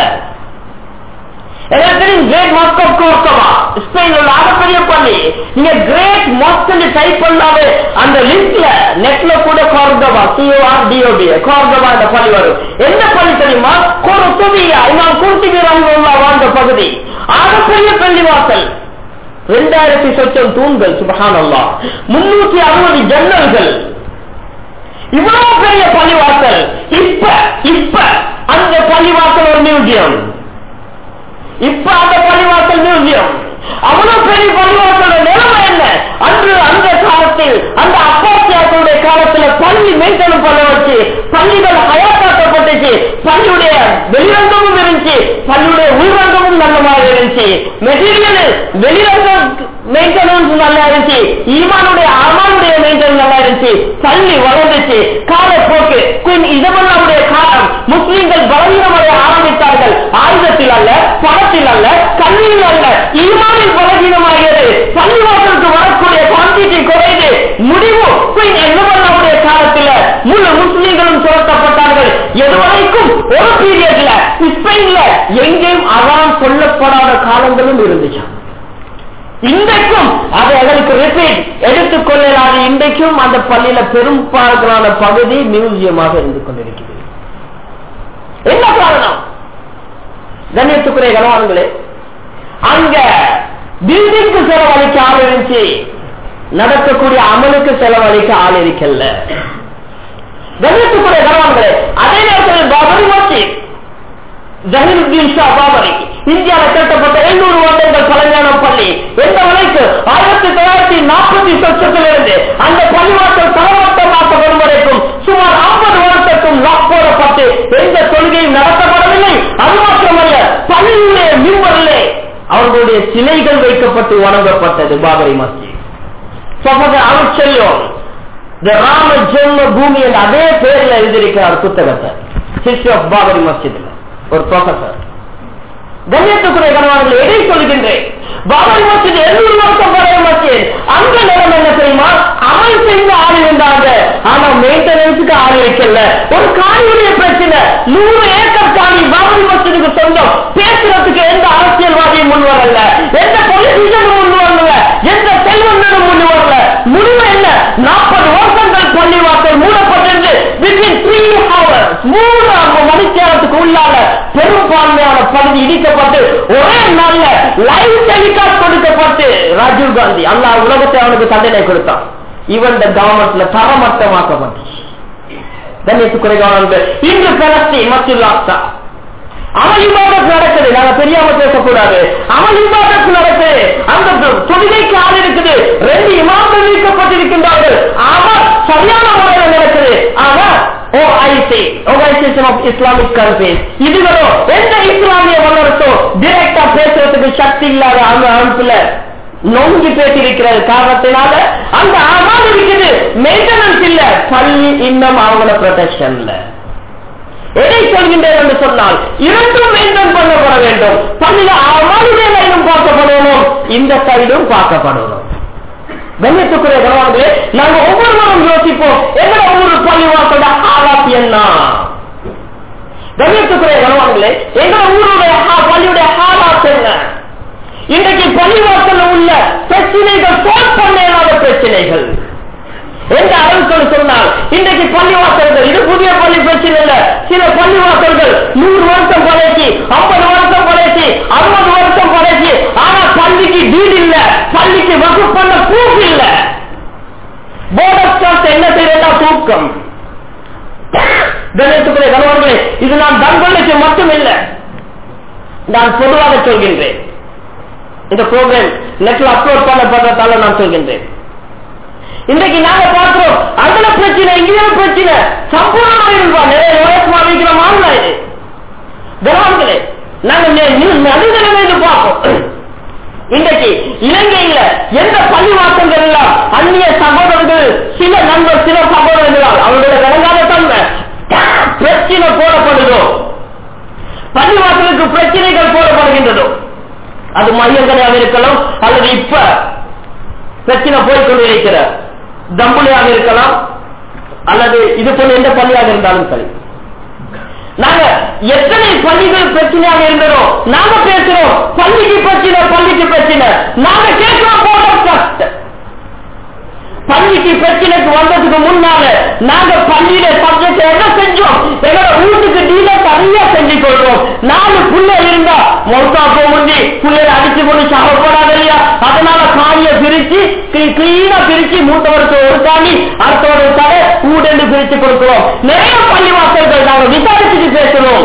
great mosque of Cordoba Spain உள்ள ஆகப்பெரிய பள்ளி நீங்க கிரேட் மாஸ்க் டைப் பண்ணாவே அந்த லிஸ்ட்ல நெட்ல கூட கார்கவா சிஓஆர் டிஓடி கார்கவா இந்த பள்ளி வரும் எந்த பள்ளி தெரியுமா ஒரு துவியா இன்னும் கூட்டிகிறாங்க வாழ்ந்த பகுதி ஆகப்பெரிய பள்ளி வாசல் ரெண்டாயிரத்தி சொச்சம் தூண்கள் சுபஹானல்லா முன்னூத்தி அறுபது ஜன்னல்கள் இவ்வளவு பெரிய பள்ளிவாசல் இப்ப இப்ப அந்த பள்ளிவாசல் ஒரு மியூசியம் இப்ப அந்த பள்ளிவாசல் மியூசியம் அவ்வளவு பெரிய பள்ளிவாசல் நிலைமை என்ன அன்று அந்த காலத்தில் அந்த அப்பாசியாக்களுடைய காலத்துல பள்ளி மெயின்டெனன் பண்ண வச்சு பள்ளிகள் ஹயாத்தாக்கப்பட்டுச்சு பள்ளியுடைய வெளிரங்கமும் இருந்துச்சு பள்ளியுடைய உள்ரங்கமும் நல்ல மாதிரி இருந்துச்சு மெட்டீரியல் வெளிரங்க மெயின்டெனன்ஸ் நல்லா இருந்துச்சு ஈமானுடைய அமானுடைய மெயின்டெனன்ஸ் நல்லா இருந்துச்சு பள்ளி வளர்ந்துச்சு காலப்போக்கு குயின் இதமல்லாவுடைய காலம் முஸ்லிம்கள் பலவீனமடைய ஆரம்பித்தார்கள் ஆயுதத்தில் அல்ல பணத்தில் அல்ல கல்வியில் அல்ல ஈமானில் பலவீனமாகிறது பள்ளிவாசலுக்கு வரக்கூடிய குவான்டிட்டி குறையுது முடிவு குயின் இதமல்லாவுடைய காலத்தில் முழு முஸ்லிம்களும் துரத்தப்பட்டார்கள் எதுவரைக்கும் ஒரு பீரியட்ல ஸ்பெயின்ல எங்கேயும் அதான் சொல்லப்படாத காலங்களும் இருந்துச்சு இன்றைக்கும் அதை அதற்கு ரிப்பீட் எடுத்துக் கொள்ளலாது இன்றைக்கும் அந்த பள்ளியில பெரும்பாலான பகுதி மியூசியமாக இருந்து கொண்டிருக்கிறது என்ன காரணம் கண்ணியத்துக்குரிய கணவான்களே அங்க பில்டிங்க்கு செலவழிக்க ஆள் இருந்துச்சு நடக்கக்கூடிய அமலுக்கு செலவழிக்க ஆள் இருக்கல்ல கண்ணியத்துக்குரிய கணவான்களே அதே நேரத்தில் பாபரி மஸ்ஜித் ஜஹீருத்தீன் ஷா பாபரி இந்தியாவில் கட்டப்பட்ட எழுநூறு வருடங்கள் பழமையான பள்ளி எந்த வரைக்கு ஆயிரத்தி தொள்ளாயிரத்தி நாற்பத்தி சொச்சத்திலிருந்து அந்த பள்ளிவாசல் தரவட்டமாக்கப்படும் வரைக்கும் சுமார் ஐம்பது வருஷத்துக்கும் லாக் போடப்பட்டு எந்த தொழுகையும் நடத்தப்படவில்லை அது மாத்திரமல்ல பள்ளியிலே மின்பரிலே அவர்களுடைய சிலைகள் வைக்கப்பட்டு வணங்கப்பட்டது பாபரி மஸ்ஜித் அவர் செல்லும் ராம ஜென்ம பூமி என்ற அதே பேரில் எழுதியிருக்கிறார் புத்தகத்தை ஹிஸ்டரி ஆஃப் பாபரி மஸ்ஜித்ல ஒரு ப்ரொஃபசர் கண்ணியத்துக்குரிய கணவான்கள் எதை சொல்கின்றேன் பாபரி மஸ்ஜித் எழுநூறு வருஷம் பழைய மஸ்ஜித் அந்த நிலம் என்ன தெரியுமா அமல் செய்த ஆள் இருந்தாங்க ஆனா மெயின்டெனன்ஸுக்கு ஆள் வைக்கல ஒரு காணியுடைய பிரச்சனை நூறு ஏக்கர் காணி பாபரி மஸ்ஜிதுக்கு சொந்தம் பேசுறதுக்கு எந்த அரசியல்வாதியும் முன் வரல எந்த பொலிட்டீஷியனும் முன் வரல எந்த செல்வந்தனும் முன் வரல முடிவு என்ன நாற்பது வருஷங்கள் பள்ளிவாசல் மூடப்பட்டிருந்து வித்தின் த்ரீ ஹவர்ஸ் மூணு மணிச்சேரத்துக்கு உள்ளால பெரும்பான்மையான பகுதி இடிக்கப்பட்டு ஒரே நாள்ல லைவ் டெலிகாஸ்ட் கொடுக்கப்பட்டு ராஜீவ் காந்தி அல்லா உலகத்தை அவனுக்கு தண்டனை கொடுத்தான் இவன் கவர்மெண்ட்ல தரமட்டமாக்கப்பட்டு கண்ணியத்துக்குறை கவர்மெண்ட் இன்று கலத்தி மத்துல்லாஸ்தா அமல் இபாதத் நடக்குது நாங்க தெரியாம பேசக்கூடாது அமல் இபாதத் நடக்குது அந்த தொழுகைக்கு ஆள் இருக்குது ரெண்டு இமாம்கள் நீக்கப்பட்டிருக்கின்றார்கள் அவர் சரியான முறையில் நடக்குது அவர் OIC organisation of Islamic countries இதுகளோ எந்த இஸ்லாமிய வல்லரசோ டிரெக்டா பேசுறதுக்கு சக்தி இல்லாத அந்த அமைப்புல நொங்கி பேசியிருக்கிறது காரணத்தினால அந்த அமல் இருக்குது மெயின்டெனன்ஸ் இல்ல பள்ளி இன்னும் அவங்கள ப்ரொடெக்ஷன்ல எதை சொல்கின்றேன் என்று சொன்னால் இரண்டும் மெயின்டைன் பண்ணப்பட வேண்டும் பள்ளியில அவளுடைய லைனும் பார்க்கப்படணும் இந்த சைடும் பார்க்கப்படணும் கண்ணியத்துக்குரிய கணவான்களே நாங்க ஒவ்வொருவரும் யோசிப்போம் எங்களை ஒவ்வொரு பள்ளிவாசோட ஆராத்தி என்ன கண்ணியத்துக்குரிய கணவான்களே எங்களை ஊருடைய பள்ளியுடைய ஆராத்து என்ன இன்றைக்கு பள்ளிவாசல் உள்ள பிரச்சனைகள் சோல் பண்ண இயலாத பிரச்சனைகள் எந்த அளவுக்கு சொன்னால் இன்றைக்கு பள்ளிவாசல்கள் இது புதிய பள்ளி பிரச்சனை இல்ல சில பள்ளிவாசல்கள் நூறு வருஷம் பழைச்சி ஐம்பது வருஷம் பழைச்சி அறுபது வருஷம் பழைச்சி ஆனா பள்ளிக்கு வீடு இல்ல பள்ளிக்கு வகுப்பு பண்ண ப்ரூஃப் இல்ல போர்ட் ஆஃப் நான் பொதுவாக சொல்கின்றேன் இந்த ப்ரோக்ராம் நெட்ல அப்லோட் பண்ணப்படுறதால நான் சொல்கின்றேன் இன்றைக்கு நாங்க பார்க்கிறோம் அதுல பிரச்சனை இங்கேயும் பிரச்சனை சம்பூர்ணமா இருப்பா நிறைய நோயமா வைக்கிற மாநில இது கவனங்களே நாங்க நடுநிலைமையில பார்ப்போம் இன்றைக்கு இலங்கையில எந்த பள்ளிவாசங்கள் எல்லாம் அந்நிய சகோதரர்கள் சில நண்பர் சில சகோதரர்களால் அவருடைய விளங்காத தன்மை பிரச்சனை போடப்படுதோ பள்ளிவாசலுக்கு பிரச்சனைகள் போடப்படுகின்றதோ அது மையங்களையாக இருக்கலாம் அல்லது இப்ப பிரச்சனை போய்கொண்டு இருக்கிற தம்புலியாக இருக்கலாம் அல்லது இது போல எந்த பள்ளியாக இருந்தாலும் சரி நாங்க எத்தனை பள்ளிகள் பிரச்சனையாக இருந்ததோ நாங்க பேசுறோம் பள்ளிக்கு பிரச்சனை பள்ளிக்கு பிரச்சனை நாங்க கேட்கிறோம் போர்ட் ஆஃப் ட்ரஸ்ட் பள்ளிக்கு பிரச்சனைக்கு வந்ததுக்கு முன்னால நாங்க பள்ளியில சப்ஜெக்ட் என்ன செஞ்சோம் எங்களோட வீட்டுக்கு டீல சரியா செஞ்சு கொள்றோம் நாலு புள்ள இருந்தா மௌத்தா போகுண்டி புள்ளைய அடிச்சு கொண்டு சாப்பிடாத இல்லையா அதனால காணிய பிரிச்சு கிளீனா பிரிச்சு மூத்தவருக்கு ஒரு காணி அடுத்தவருக்கு தடை ஊடென்று பிரிச்சு கொடுக்கிறோம் நிறைய பள்ளி வாசல்கள் நாங்க விசாரிச்சுட்டு பேசுறோம்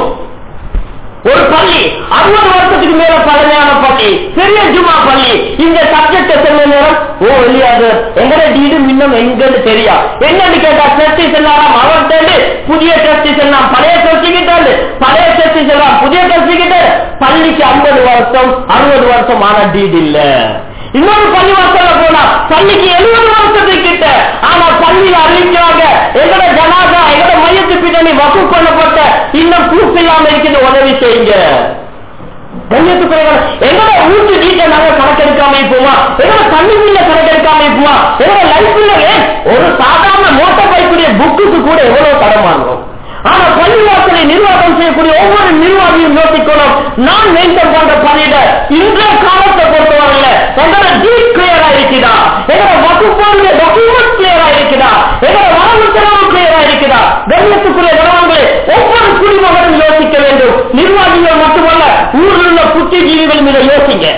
ஒரு பள்ளி அறுபது வருஷத்துக்கு மேல பழமையான பள்ளி பெரிய ஜுமா பள்ளி இந்த சப்ஜெக்ட் எத்தனை நேரம் ஓ இல்லையாது எங்கட டீடு இன்னும் எங்கன்னு தெரியா என்னன்னு கேட்டா டெஸ்டி செல்லாம் அவர்கிட்ட புதிய டெஸ்டி செல்லாம் பழைய டெஸ்டி கிட்ட பழைய டெஸ்டி செல்லாம் புதிய டெஸ்டி கிட்ட பள்ளிக்கு ஐம்பது வருஷம் அறுபது வருஷம் ஆன டீடு இல்ல இன்னொரு பள்ளி வாசல்ல போனா பள்ளிக்கு எழுபது வருஷத்துக்கு கிட்ட ஆனா பள்ளியில அறிவிக்கிறாங்க எங்கட ஜனாதா எங்கட மையத்து பின்னணி வசூ பண்ணப்பட்ட இன்னும் ப்ரூஃப் இல்லாம இருக்குது உதவி செய்யுங்க கண்ணியத்துக்குரியவர் எங்களோட வீட்டு நீட்ட நாங்க கணக்கெடுக்காம இருப்போமா எங்களோட தண்ணி பில்ல கணக்கெடுக்காம இருப்போமா எங்களோட லைஃப்ல ஒரு சாதாரண மோட்டார் பைக்குடைய புக்குக்கு கூட எவ்வளவு தரம் வாங்குவோம் ஆனா பள்ளிவாசலை நிர்வாகம் செய்யக்கூடிய ஒவ்வொரு நிர்வாகியும் யோசிக்கணும் நான் மெயின்டைன் பண்ற பணியிட இன்றைய காலத்தை பொறுத்தவரையில எங்களோட டீட் கிளியரா இருக்குதா எங்களோட வகுப்போடைய டாக்குமெண்ட் கிளியரா இருக்குதா எங்களோட வரவு செலவு கிளியரா இருக்குதா கண்ணியத்துக்குரிய கவனங்களே ஒவ்வொரு குடிமகனும் யோசிக்க வேண்டும் நிர்வாகிகள் மட்டுமல்ல ஊரில் உள்ள புத்திஜீவிகள் மீது யோசிங்க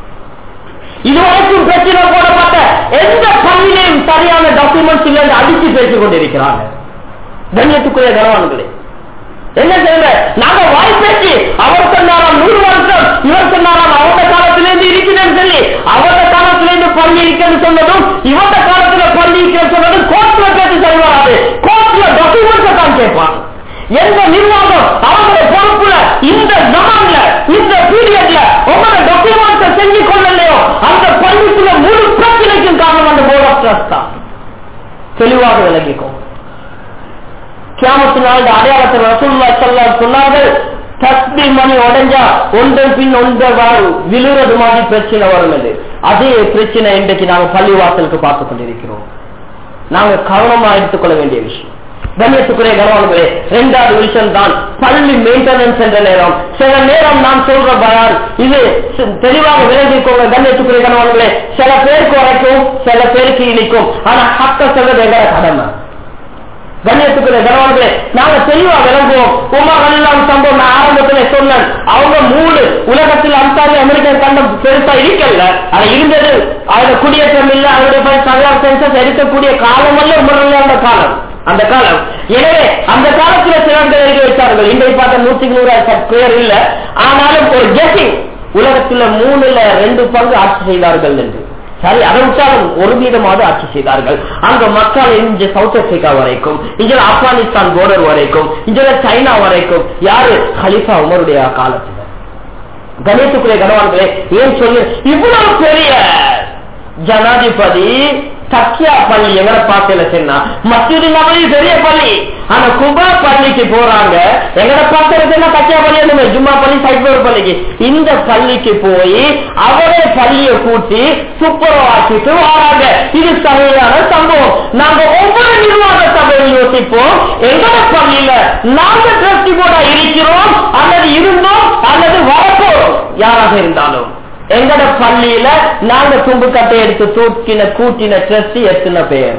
இதுவரைக்கும் பிரச்சனை போடப்பட்ட எந்த பள்ளியிலையும் சரியான டாக்குமெண்ட்ஸ் இல்லை அடிச்சு பேசிக் கொண்டிருக்கிறாங்க கண்ணியத்துக்குரிய கனவான்களே என்ன செய்யல நாங்க வாய் பேச்சு அவர் சொன்னாராம் நூறு வருஷம் இவர் சொன்னாராம் அவங்க காலத்திலிருந்து இருக்குதுன்னு சொல்லி அவங்க காலத்திலிருந்து பள்ளி இருக்குன்னு சொன்னதும் இவங்க காலத்துல பள்ளி இருக்குன்னு சொன்னதும் கோர்ட்ல கேட்டு சரி வராது கோர்ட்ல டாக்குமெண்ட்ஸ் தான் கேட்பான் எந்த நிர்வாகம் அவங்களுடைய பொறுப்புல இந்த ஜமான்ல இந்த பீரியட்ல உங்களோட டாக்குமெண்ட்ஸ் செஞ்சு கொள்ளலையோ அந்த பள்ளிக்குள்ள முழு பிரச்சனைக்கும் காரணம் அந்த போர்ட் ஆஃப் ட்ரஸ்ட் தான் தெளிவாக விளங்கிக்கும் கியாமத்தினால் அடையாளத்தை ரசூல்லா சொல்ல சொன்னார்கள் தஸ்பி மணி உடஞ்சா ஒன்றன் பின் ஒன்ற விழுறது மாதிரி பிரச்சனை வரும் அது அதே பிரச்சனை இன்றைக்கு நாங்க பள்ளி வாசலுக்கு பார்த்துக் கொண்டிருக்கிறோம் நாங்க கவனமா எடுத்துக்கொள்ள வேண்டிய விஷயம் கண்ணியத்துக்குரிய கனவான்களே இரண்டாவது விஷயம் தான் பள்ளி மெயின்டெனன்ஸ் என்ற நேரம் சில நேரம் நான் சொல்ற பயான் இது தெளிவாக விலகிக்கோங்க கண்ணியத்துக்குரிய கனவான்களே சில பேருக்கு வரைக்கும் சில பேருக்கு இனிக்கும் ஆனா ஹக்க சொல்றது எங்களோட கடமை கண்ணியத்துக்குரிய கனவான்களே நாங்க தெளிவா விளங்குவோம் உமர் எல்லாம் சம்பவம் நான் ஆரம்பத்துல சொன்னேன் அவங்க மூணு உலகத்தில் அம்சாரி அமெரிக்கன் கண்டம் பெருசா இருக்கல அது இருந்தது அதுல குடியேற்றம் இல்ல அவருடைய போய் சகலார் சென்சஸ் எடுக்கக்கூடிய காலம் அல்ல உமர் காலம் அந்த காலம் எனவே அந்த காலத்துல சிலர்கள் எழுதி வைத்தார்கள் இன்றைக்கு பார்த்த நூற்றுக்கு நூறு பேர் இல்ல ஆனாலும் ஒரு கெஸிங் உலகத்துல மூணுல ரெண்டு பங்கு ஆட்சி செய்தார்கள் என்று சரி அதை விட்டாலும் ஒரு வீதமாவது ஆட்சி செய்தார்கள் அங்க மக்கள் இங்க சவுத் ஆப்பிரிக்கா வரைக்கும் இங்க ஆப்கானிஸ்தான் போர்டர் வரைக்கும் இங்க சைனா வரைக்கும் யாரு ஹலிஃபா உமருடைய காலத்துல கணேசத்துக்குரிய கனவான்களே ஏன் சொல்லு இவ்வளவு பெரிய ஜனாதிபதி சக்கியா பள்ளி எங்களை பார்க்கல சொன்னா மசூதி நபரி பெரிய பள்ளி ஆனா குபா பள்ளிக்கு போறாங்க எங்களை பார்க்கறது என்ன கச்சியா பள்ளி என்ன ஜும்மா பள்ளி சைபர் பள்ளிக்கு இந்த பள்ளிக்கு போய் அவரே பள்ளியை கூட்டி துப்புரவாக்கிட்டு வராங்க இது சரியான சம்பவம் நாங்க ஒவ்வொரு நிர்வாக சபையில் யோசிப்போம் எங்களோட பள்ளியில நாங்க டிரஸ்டி போர்டா இருக்கிறோம் அல்லது இருந்தோம் அல்லது வரப்போறோம் யாராக இருந்தாலும் எங்கட பள்ளியில நாங்க தும்பு கட்டை எடுத்து தூக்கின கூட்டின ட்ரஸ்டி எத்தனை பேர்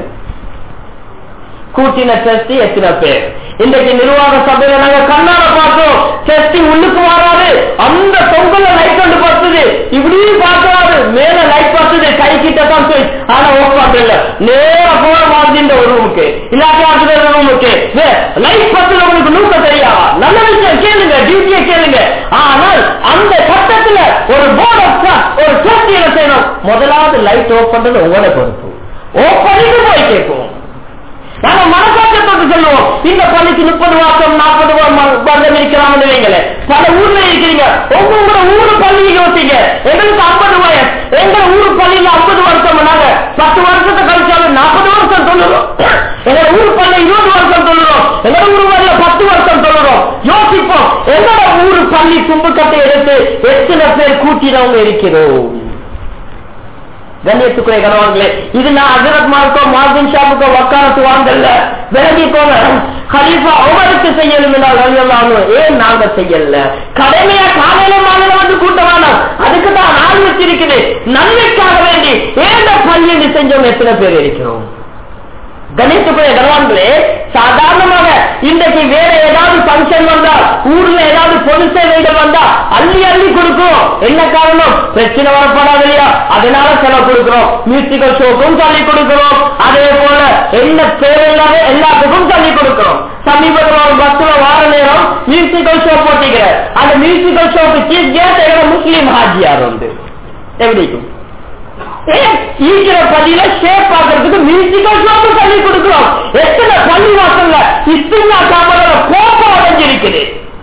கூட்டின ட்ரஸ்டி எத்தனை பேர் இன்றைக்கு நிர்வாக சபையில நாங்க கண்ணால பார்த்தோம் ட்ரஸ்டி உள்ளுக்கு வராது அந்த தொங்கல லைட் கொண்டு பத்துது இப்படி பார்க்காது மேல லைட் பத்துது கை கிட்ட தான் போய் ஆனா ஓப்பாட்டு இல்ல நேர போற மாதிரி ஒரு ரூமுக்கு இல்லாட்டி அடுத்த ரூமுக்கு லைட் பத்துல உங்களுக்கு நூக்க தெரியா நல்ல விஷயம் கேளுங்க டியூட்டியை கேளுங்க ஆனால் அந்த சட்டத்துல ஒரு போர்ட் ஆஃப் ஒரு சேஃப்டி என்ன செய்யணும் முதலாவது லைட் ஓப் பண்றது உங்களோட பொறுப்பு ஓப் பண்ணிட்டு போய் கேட்போம் நாங்க மனசாட்சத்தோடு சொல்லுவோம் இந்த பள்ளிக்கு முப்பது வருஷம் நாற்பது வருடம் இருக்கிறாங்க வைங்களே பல ஊர்ல இருக்கிறீங்க உங்களோட ஊரு பள்ளியை யோசிங்க எங்களுக்கு ஐம்பது வயசு எங்க ஊரு பள்ளியில ஐம்பது வருஷம் நாங்க பத்து வருஷத்தை கழிச்சாலும் நாற்பது வருஷம் சொல்லுறோம் எங்க ஊரு பள்ளி இருபது வருஷம் சொல்லுறோம் எங்க ஊரு பள்ளியில பத்து வருஷம் சொல்லுறோம் யோசிப்போம் எங்களோட ஊரு பள்ளி தும்புக்கட்டை எடுத்து எத்தனை பேர் கூட்டினவங்க இருக்கிறோம் கண்ணியத்துக்குரிய கணவன்களே இது நான் அஜரத் மார்க்கோ மார்பின் ஷாப்புக்கோ வக்காலத்து வாங்கல்ல விலகிக்கோங்க கலீஃபா அவருக்கு செய்யணும் என்றால் வழியெல்லாம் ஏன் நாங்க செய்யல கடமையா காலையில மாலையில வந்து கூட்ட வேணாம் அதுக்கு தான் நாள் வச்சிருக்குது நன்மைக்காக வேண்டி ஏந்த பள்ளி செஞ்சவங்க எத்தனை பேர் இருக்கிறோம் கணேசபுரிய கர்வான்களே சாதாரணமாக இன்றைக்கு வேற ஏதாவது பங்கன் வந்தா ஊர்ல ஏதாவது பொது சேவைகள் வந்தா அள்ளி அள்ளி கொடுக்கும் என்ன காரணம் பிரச்சனை வரப்படாது இல்லையா அதனால செலவு கொடுக்கிறோம் மியூசிக்கல் ஷோக்கும் சொல்லி கொடுக்கிறோம் அதே போல என்ன தேவையில்லாத எல்லாத்துக்கும் சொல்லி கொடுக்கிறோம் சமீபத்தில் ஒரு பஸ்ல வார நேரம் மியூசிக்கல் ஷோ போட்டிக்கிற அந்த மியூசிக்கல் ஷோக்கு சீஃப் கெஸ்ட் முஸ்லீம் ஹாஜியார் வந்து எப்படி ஈக்கிற பள்ளியில ஷேப் பாக்குறதுக்கு மியூசிக்கல் ஷோக்கு சொல்லி கொடுக்கிறோம் எத்தனை பள்ளி வாசல்ல இஸ்தினா காமல கோப்பம் அடைஞ்சிருக்குது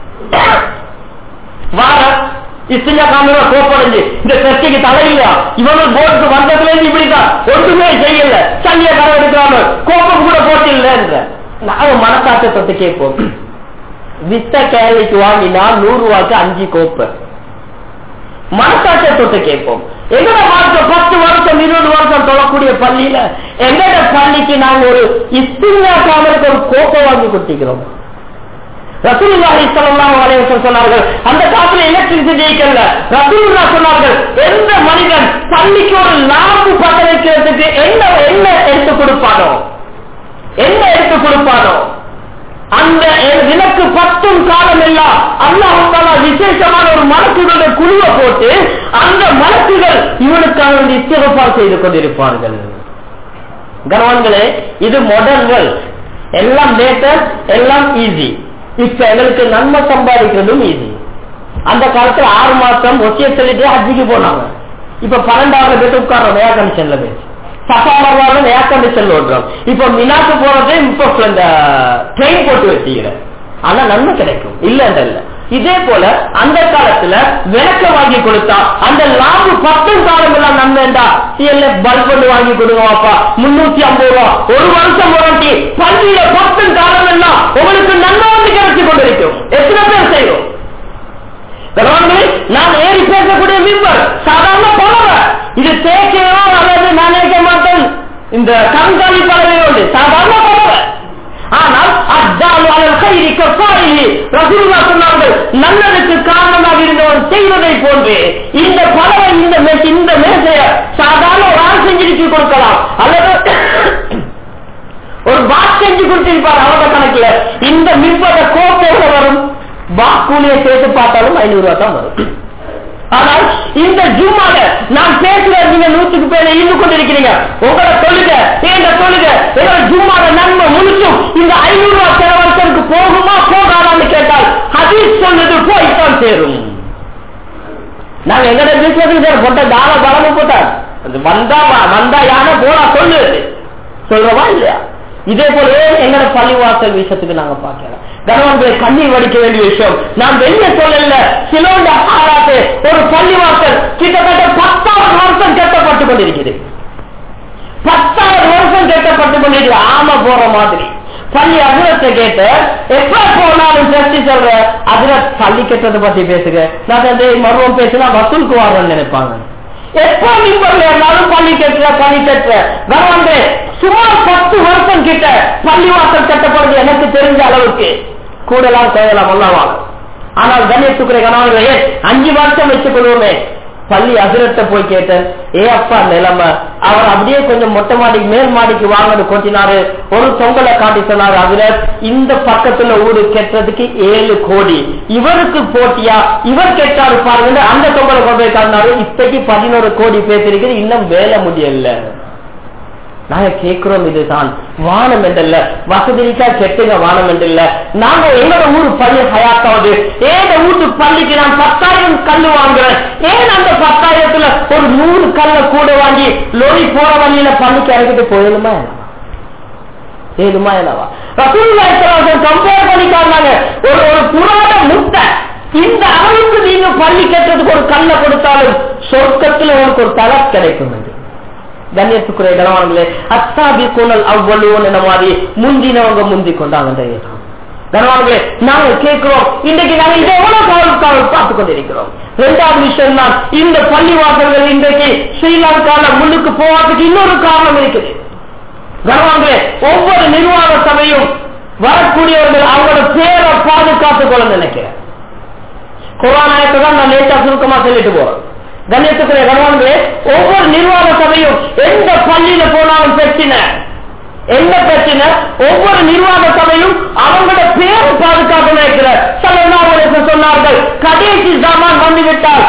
வார இஸ்தினா காமல கோப்பம் அடைஞ்சு இந்த சர்ச்சைக்கு தலையிலையா இவனும் போர்டுக்கு வந்ததுல இருந்து இப்படிதான் ஒன்றுமே செய்யல சல்லிய கரை எடுக்கிறாங்க கோப்பம் கூட போட்டு இல்லைன்ற நாங்க மனசாட்டத்தை கேட்போம் வித்த கேரளிக்கு வாங்கினா நூறு ரூபாய்க்கு அஞ்சு கோப்பை மனசாட்சிய தொட்டு கேட்போம் எங்கட வாழ்க்கை பத்து வருஷம் இருபது வருஷம் தொழக்கூடிய பள்ளியில எங்கட பள்ளிக்கு நாங்க ஒரு இஸ்திரியா காமலுக்கு ஒரு கோப்பை வாங்கி கொடுத்திக்கிறோம் ரசூலுல்லாஹி ஸல்லல்லாஹு அலைஹி வஸல்லம் சொன்னார்கள் அந்த காலத்துல எலக்ட்ரிசிட்டி இருக்கல ரசூலுல்லாஹ் சொன்னார்கள் எந்த மனிதன் பள்ளிக்கு ஒரு லாம்பு பத்த வைக்கிறதுக்கு என்ன என்ன எடுத்து கொடுப்பானோ என்ன எடுத்து கொடுப்பானோ அந்த விளக்கு பத்தும் காலம் எல்லாம் அல்லாஹால விசேஷமான ஒரு மலக்குகளுடைய குழுவை போட்டு அந்த மலக்குகள் இவனுக்காக வந்து இஸ்திரப்பால் செய்து கொண்டிருப்பார்கள் கனவான்களே இது மாடர்ன்கள் எல்லாம் லேட்டஸ்ட் எல்லாம் ஈஸி இப்ப எங்களுக்கு நன்மை சம்பாதிக்கிறதும் ஈஸி அந்த காலத்துல ஆறு மாசம் ஒத்திய சொல்லிட்டு ஹஜ்ஜிக்கு போனாங்க இப்ப பன்னெண்டாவது பேர் உட்கார்றோம் ஏர் கண்டிஷன்ல பேசி சஃபா மர்வால ஏர் கண்டிஷன் ஓடுறோம் இப்ப மினாக்கு போறது இப்ப இந்த ட்ரெயின் போட்டு வச்சுக்கிறேன் ஆனா நன்மை கிடைக்கும் இல்ல இல்ல இதே போல அந்த காலத்துல விளக்க வாங்கி கொடுத்தா அந்த லாபு பத்து காலம் எல்லாம் நன்மைண்டா சிஎல்ல பல்பு வாங்கி கொடுங்கப்பா முன்னூத்தி ஐம்பது ரூபா ஒரு வருஷம் வாரண்டி பள்ளியில பத்து காலம் எல்லாம் உங்களுக்கு நன்மை வந்து கிடைச்சு கொண்டிருக்கும் எத்தனை பேர் செய்யும் நான் ஏறி பேசக்கூடிய மிம்பர் சாதாரண பறவை இது தேக்கையோ அல்லது நான் நினைக்க மாட்டேன் இந்த கண்காணி பறவையோடு சாதாரண பறவை ஆனால் சொன்னார்கள் நல்லதுக்கு காரணமாக இருந்தவன் செய்வதை போன்று இந்த பறவை இந்த இந்த மேசைய சாதாரண ஒரு ஆள் செஞ்சிருச்சு கொடுக்கலாம் அல்லது ஒரு பாக் செஞ்சு கொடுத்திருப்பார் அவரோட கணக்குல இந்த மின்பத கோப்பையோட வரும் வாக்குலியை சேர்த்து பார்த்தாலும் ஐநூறு ரூபாய் தான் வரும் ஆனால் இந்த ஜூமால நான் பேசுற நீங்க நூற்றுக்கு பேர் இருந்து கொண்டிருக்கிறீங்க உங்களோட தொழுக எங்க தொழுக எங்களோட ஜூமால நன்மை முழுச்சும் இந்த ஐநூறு ரூபாய் செலவழிச்சதுக்கு போகுமா போகாதான்னு கேட்டால் ஹதீஸ் சொல்லுது போய்தான் சேரும் நாங்க எங்கட பேசுறதுக்கு சார் போட்ட தான பலமும் போட்டார் வந்தா வந்தா யானை போனா சொல்லு சொல்றவா இல்லையா இதே போல எங்கட பள்ளிவாசல் விஷயத்துக்கு நாங்க பார்க்கலாம் கணவன்களை கண்ணீர் வடிக்க வேண்டிய விஷயம் நான் வெளியே சொல்லல சிலோண்ட ஆராட்டு ஒரு பள்ளிவாசல் கிட்டத்தட்ட பத்தாவது வருஷம் கட்டப்பட்டு கொண்டிருக்கிறது பத்தாவது வருஷம் கட்டப்பட்டு கொண்டிருக்கிறது ஆம போற மாதிரி பள்ளி அதிரத்தை கேட்டு எப்ப போனாலும் பேசி சொல்ற அதிரத் பள்ளி கட்டத்தை பத்தி பேசுங்க நான் வந்து மருவம் பேசினா வசூலுக்கு வாரன்னு நினைப்பாங்க எப்போ மிம்பர்ல இருந்தாலும் பள்ளி கட்டுற பள்ளி கட்டுற வந்து சுமார் பத்து வருஷம் கிட்ட பள்ளிவாசல் கட்டப்படுது எனக்கு தெரிஞ்ச அளவுக்கு கூடலாம் குறையலாம் அல்லவாங்க ஆனால் கணேசுக்குரிய கணவர்களே அஞ்சு வருஷம் வச்சுக் கொள்வோமே பள்ளி அதிரத்தை போய் கேட்டேன் ஏ அப்பா நிலைமை அவர் அப்படியே கொஞ்சம் மொட்டை மாடிக்கு மேல் மாடிக்கு வாங்கன்னு கொட்டினாரு ஒரு தொங்கலை காட்டி சொன்னாரு அதுல இந்த பக்கத்துல ஊரு கெட்டதுக்கு ஏழு கோடி இவருக்கு போட்டியா இவர் கெட்டாரு பாருங்க அந்த தொங்கலை கொண்டு போய் காட்டினாரு இப்பைக்கு பதினோரு கோடி பேசிருக்குது இன்னும் வேலை முடியல நாங்க கேட்கிறோம் இதுதான் வானம் என்றல்ல வசதிக்கா கெட்டுங்க வானம் என்றல்ல நாங்க எங்களோட ஊரு பள்ளி ஹயாத்தாவது ஏன் வீட்டு பள்ளிக்கு நான் பத்தாயிரம் கல்லு வாங்குறேன் ஏன் அந்த பத்தாயிரத்துல ஒரு நூறு கல்ல கூட வாங்கி லொரி போற வழியில பள்ளிக்கு இறக்கிட்டு போயிடுமா ஏதுமா என்னவா கம்பேர் பண்ணி காரணாங்க ஒரு ஒரு புராண முட்டை இந்த அளவுக்கு நீங்க பள்ளி கட்டுறதுக்கு ஒரு கல்ல கொடுத்தாலும் சொர்க்கத்துல உங்களுக்கு ஒரு தலை கிடைக்கும் என்று கண்ணியத்துக்குரிய கனவான்களே அத்தாபி குணல் அவ்வளவு என்ன மாதிரி முந்தினவங்க முந்தி கொண்டாங்க கனவான்களே நாங்க கேட்கிறோம் இன்றைக்கு நாங்க இதை எவ்வளவு காவல் காவல் பார்த்துக் கொண்டிருக்கிறோம் இரண்டாவது விஷயம் தான் இந்த பள்ளி வாசல்கள் இன்றைக்கு ஸ்ரீலங்கால முன்னுக்கு போவதற்கு இன்னொரு காரணம் இருக்குது கனவான்களே ஒவ்வொரு நிர்வாக சபையும் வரக்கூடியவர்கள் அவங்களோட பேரை பாதுகாத்துக் கொள்ள நினைக்கிறேன் கொரோனாயத்தை தான் நான் லேட்டா சுருக்கமா சொல்லிட்டு போறேன் கண்ணியத்துக்குரிய கணவன்களே ஒவ்வொரு நிர்வாக சபையும் எந்த பள்ளியில போனாலும் பிரச்சனை என்ன பிரச்சனை ஒவ்வொரு நிர்வாக சபையும் அவங்களோட பேர் பாதுகாக்க நினைக்கிற சொன்னார்கள் கடைசி சாமான் வந்துவிட்டால்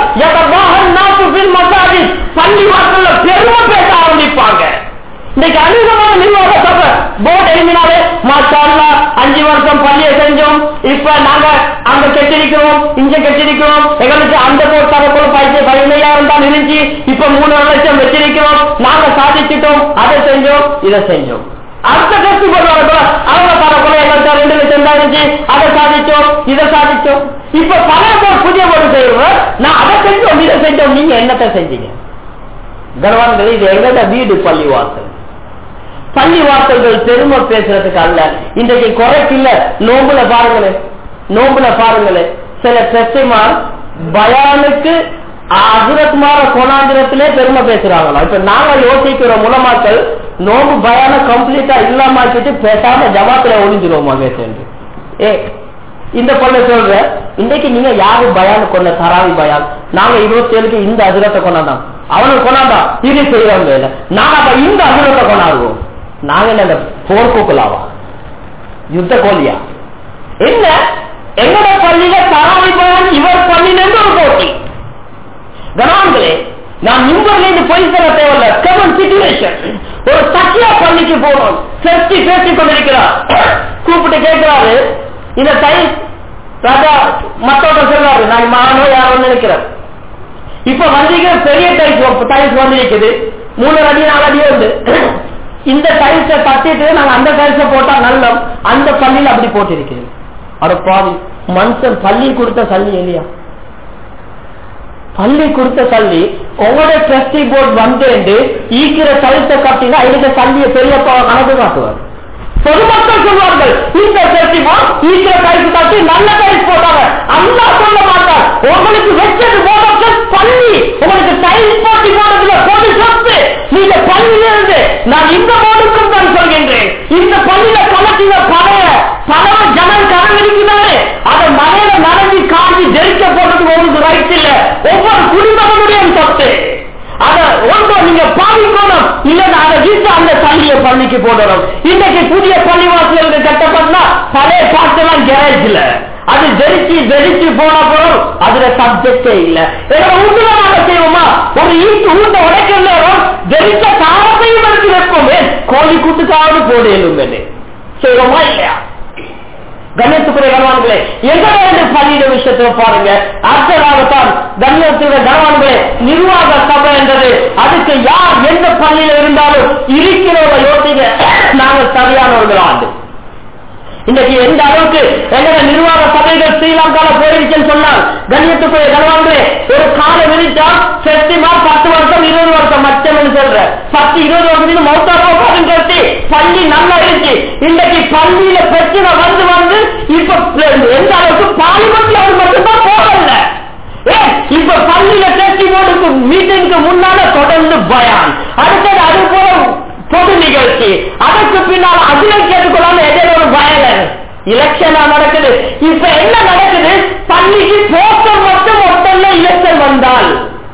மசாஜி பள்ளி வாசல்ல பெருமை பேச ஆரம்பிப்பாங்க இன்னைக்கு அதிகமான நிர்வாக சபை போர்டு எழுதினாலே மாஷால்லா அஞ்சு வருஷம் பள்ளியை செஞ்சோம் இப்ப நாங்க அங்க கெட்டிருக்கிறோம் இங்க கெட்டிருக்கிறோம் எங்களுக்கு அந்த போர்ட் தரக்குள்ள பைசா பதினையாயிரம் தான் இருந்துச்சு இப்ப மூணு லட்சம் வச்சிருக்கிறோம் நாங்க சாதிச்சிட்டோம் அதை செஞ்சோம் இதை செஞ்சோம் அடுத்த டெஸ்ட் போர்டு வரக்குள்ள அவங்க தரக்குள்ள எங்களுக்கு ரெண்டு லட்சம் தான் இருந்துச்சு அதை சாதிச்சோம் இதை சாதிச்சோம் இப்ப பழைய போர்டு புதிய போர்டு செய்வோம் நான் அதை செஞ்சோம் இதை செஞ்சோம் நீங்க என்னத்தை செஞ்சீங்க கர்வான்கள் இது எங்களோட வீடு பள்ளி வாசல் பள்ளி வாசல்கள் பெருமை பேசுறதுக்கு அல்ல இன்றைக்கு குறைக்கில்ல நோம்புல பாருங்களேன் நோம்புல பாருங்களேன் சில பெஸ்டிமார் பயானுக்கு அசுரத்மார கொண்டாந்திரத்திலே பெருமை பேசுறாங்களா இப்ப நாங்க யோசிக்கிற மூலமாக்கள் நோம்பு பயான கம்ப்ளீட்டா இல்லாமக்கிட்டு பேசாம ஜமாத்துல ஒளிஞ்சிருவோமா பேசுறது ஏ இந்த பொண்ணை சொல்ற இன்னைக்கு நீங்க யாரு பயான் கொண்ட தராவி பயான் நாங்க இருபத்தி ஏழுக்கு இந்த அதிரத்தை கொண்டாதான் அவனுக்கு கொண்டாதான் இது செய்யறவங்க இல்ல நாங்க அப்ப இந்த அதிரத்தை கொண்டாடுவோம் நாங்க என்ன போர்க்கூக்கலாவா யுத்த கோலியா என்ன எங்கட பள்ளியில தராவி பயான் இவர் பள்ளியிலிருந்து ஒரு போட்டி கணவான்களே நான் நிம்பர்ல இருந்து போய் சொல்ல தேவையில்ல கமன் சிச்சுவேஷன் ஒரு சத்தியா பள்ளிக்கு போகணும் செப்டி பேசிக் கொண்டிருக்கிறார் கூப்பிட்டு கேட்கிறாரு இந்த டைல்ஸ் ராஜா மத்தவங்க சொல்றாரு நான் மகனோ யாரோ நினைக்கிறேன் இப்ப வந்திருக்கிற பெரிய டைல்ஸ் டைல்ஸ் வந்திருக்குது மூணு அடி நாலு அடி வந்து இந்த டைல்ஸை தட்டிட்டு நாங்க அந்த டைல்ஸை போட்டா நல்லம் அந்த பள்ளியில அப்படி போட்டிருக்கிறது அட பாவி மனுஷன் பள்ளி கொடுத்த சல்லி இல்லையா பள்ளி கொடுத்த சல்லி உங்களோட ட்ரஸ்டி போர்டு வந்து ஈக்கிற டைல்ஸை கட்டினா இதுக்கு சல்லியை பெரியப்பா கணக்கு காட்டுவார் பொதுமக்கள் சொல்வார்கள் இந்த செட்டிமா ஈக்கிற டைல்ஸ் கட்டி நல்ல டைல்ஸ் போட்டாங்க அல்லா சொல்ல மாட்டார் உங்களுக்கு வச்சது போனது பள்ளி உங்களுக்கு டைல்ஸ் போட்டி போனதுல பொது சொத்து நீங்க பள்ளியிலிருந்து நான் இந்த போர்டுக்கும் தான் சொல்கின்றேன் இந்த பள்ளியில கலக்கிற பழைய பல ஜனல் கடன் இருக்கிறாரு அதை மலையில நனைஞ்சு காஞ்சி ஜெரிக்க போடுறதுக்கு உங்களுக்கு ரைட் இல்ல ஒவ்வொரு குடிமகனுடைய சொத்து அத ஒன்று நீங்க பாவிக்கணும் இல்லன்னா அதை வீட்டு அந்த பள்ளியை பள்ளிக்கு போடணும் இன்னைக்கு புதிய பள்ளி வாசல்கள் கட்டப்பட்டா பழைய பாட்டெல்லாம் கேரேஜ்ல அது ஜெரிச்சு ஜெரிச்சு போன போறோம் அதுல சப்ஜெக்டே இல்ல வீட்டுல நாங்க செய்வோமா ஒரு ஈட்டு ஊட்ட உடைக்கிற நேரம் ஜெரிச்ச காரத்தையும் எடுத்து வைப்போமே கோழி கூட்டுக்காவது போடலும் செய்வோமா இல்லையா கண்ணியத்துக்குரிய கனவான்களே எங்க பள்ளியிட விஷயத்தை பாருங்க அடுத்ததாகத்தான் கண்ணியத்துடைய கனவான்களே நிர்வாக சபை என்றது அதுக்கு யார் எந்த பள்ளியில இருந்தாலும் இருக்கிறவங்க யோசிக்க நாங்கள் சரியானவர்கள் ஆண்டு இன்னைக்கு எந்த அளவுக்கு எங்க நிர்வாக சபைகள் ஸ்ரீலங்கால போயிருச்சுன்னு சொன்னால் கண்ணியத்துக்குரிய கனவான்களே ஒரு கால விரிச்சா செப்டிமா பத்து வருஷம் இருபது வருஷம் மச்சம் சொல்ற பத்து இருபது வருஷம் மௌத்தா போகாதுன்னு சொல்லி பள்ளி நல்லா இருந்துச்சு இன்னைக்கு பள்ளியில பிரச்சனை வந்து வந்து இப்ப எந்த அளவுக்கு பார்லிமெண்ட்ல அவர் மட்டும்தான் போகல இப்ப பள்ளியில டெஸ்டி போர்டுக்கு மீட்டிங்க்கு முன்னால தொடர்ந்து பயான் அடுத்தது அது போல பொது நிகழ்ச்சி அதற்கு பின்னால் அதில் கேட்டுக்கொள்ளாம எதிர ஒரு பயன் எலெக்ஷனா நடக்குது இப்ப என்ன நடக்குது பள்ளிக்கு போஸ்டர் மட்டும் ஒட்டல்ல எலெக்ஷன் வந்தால்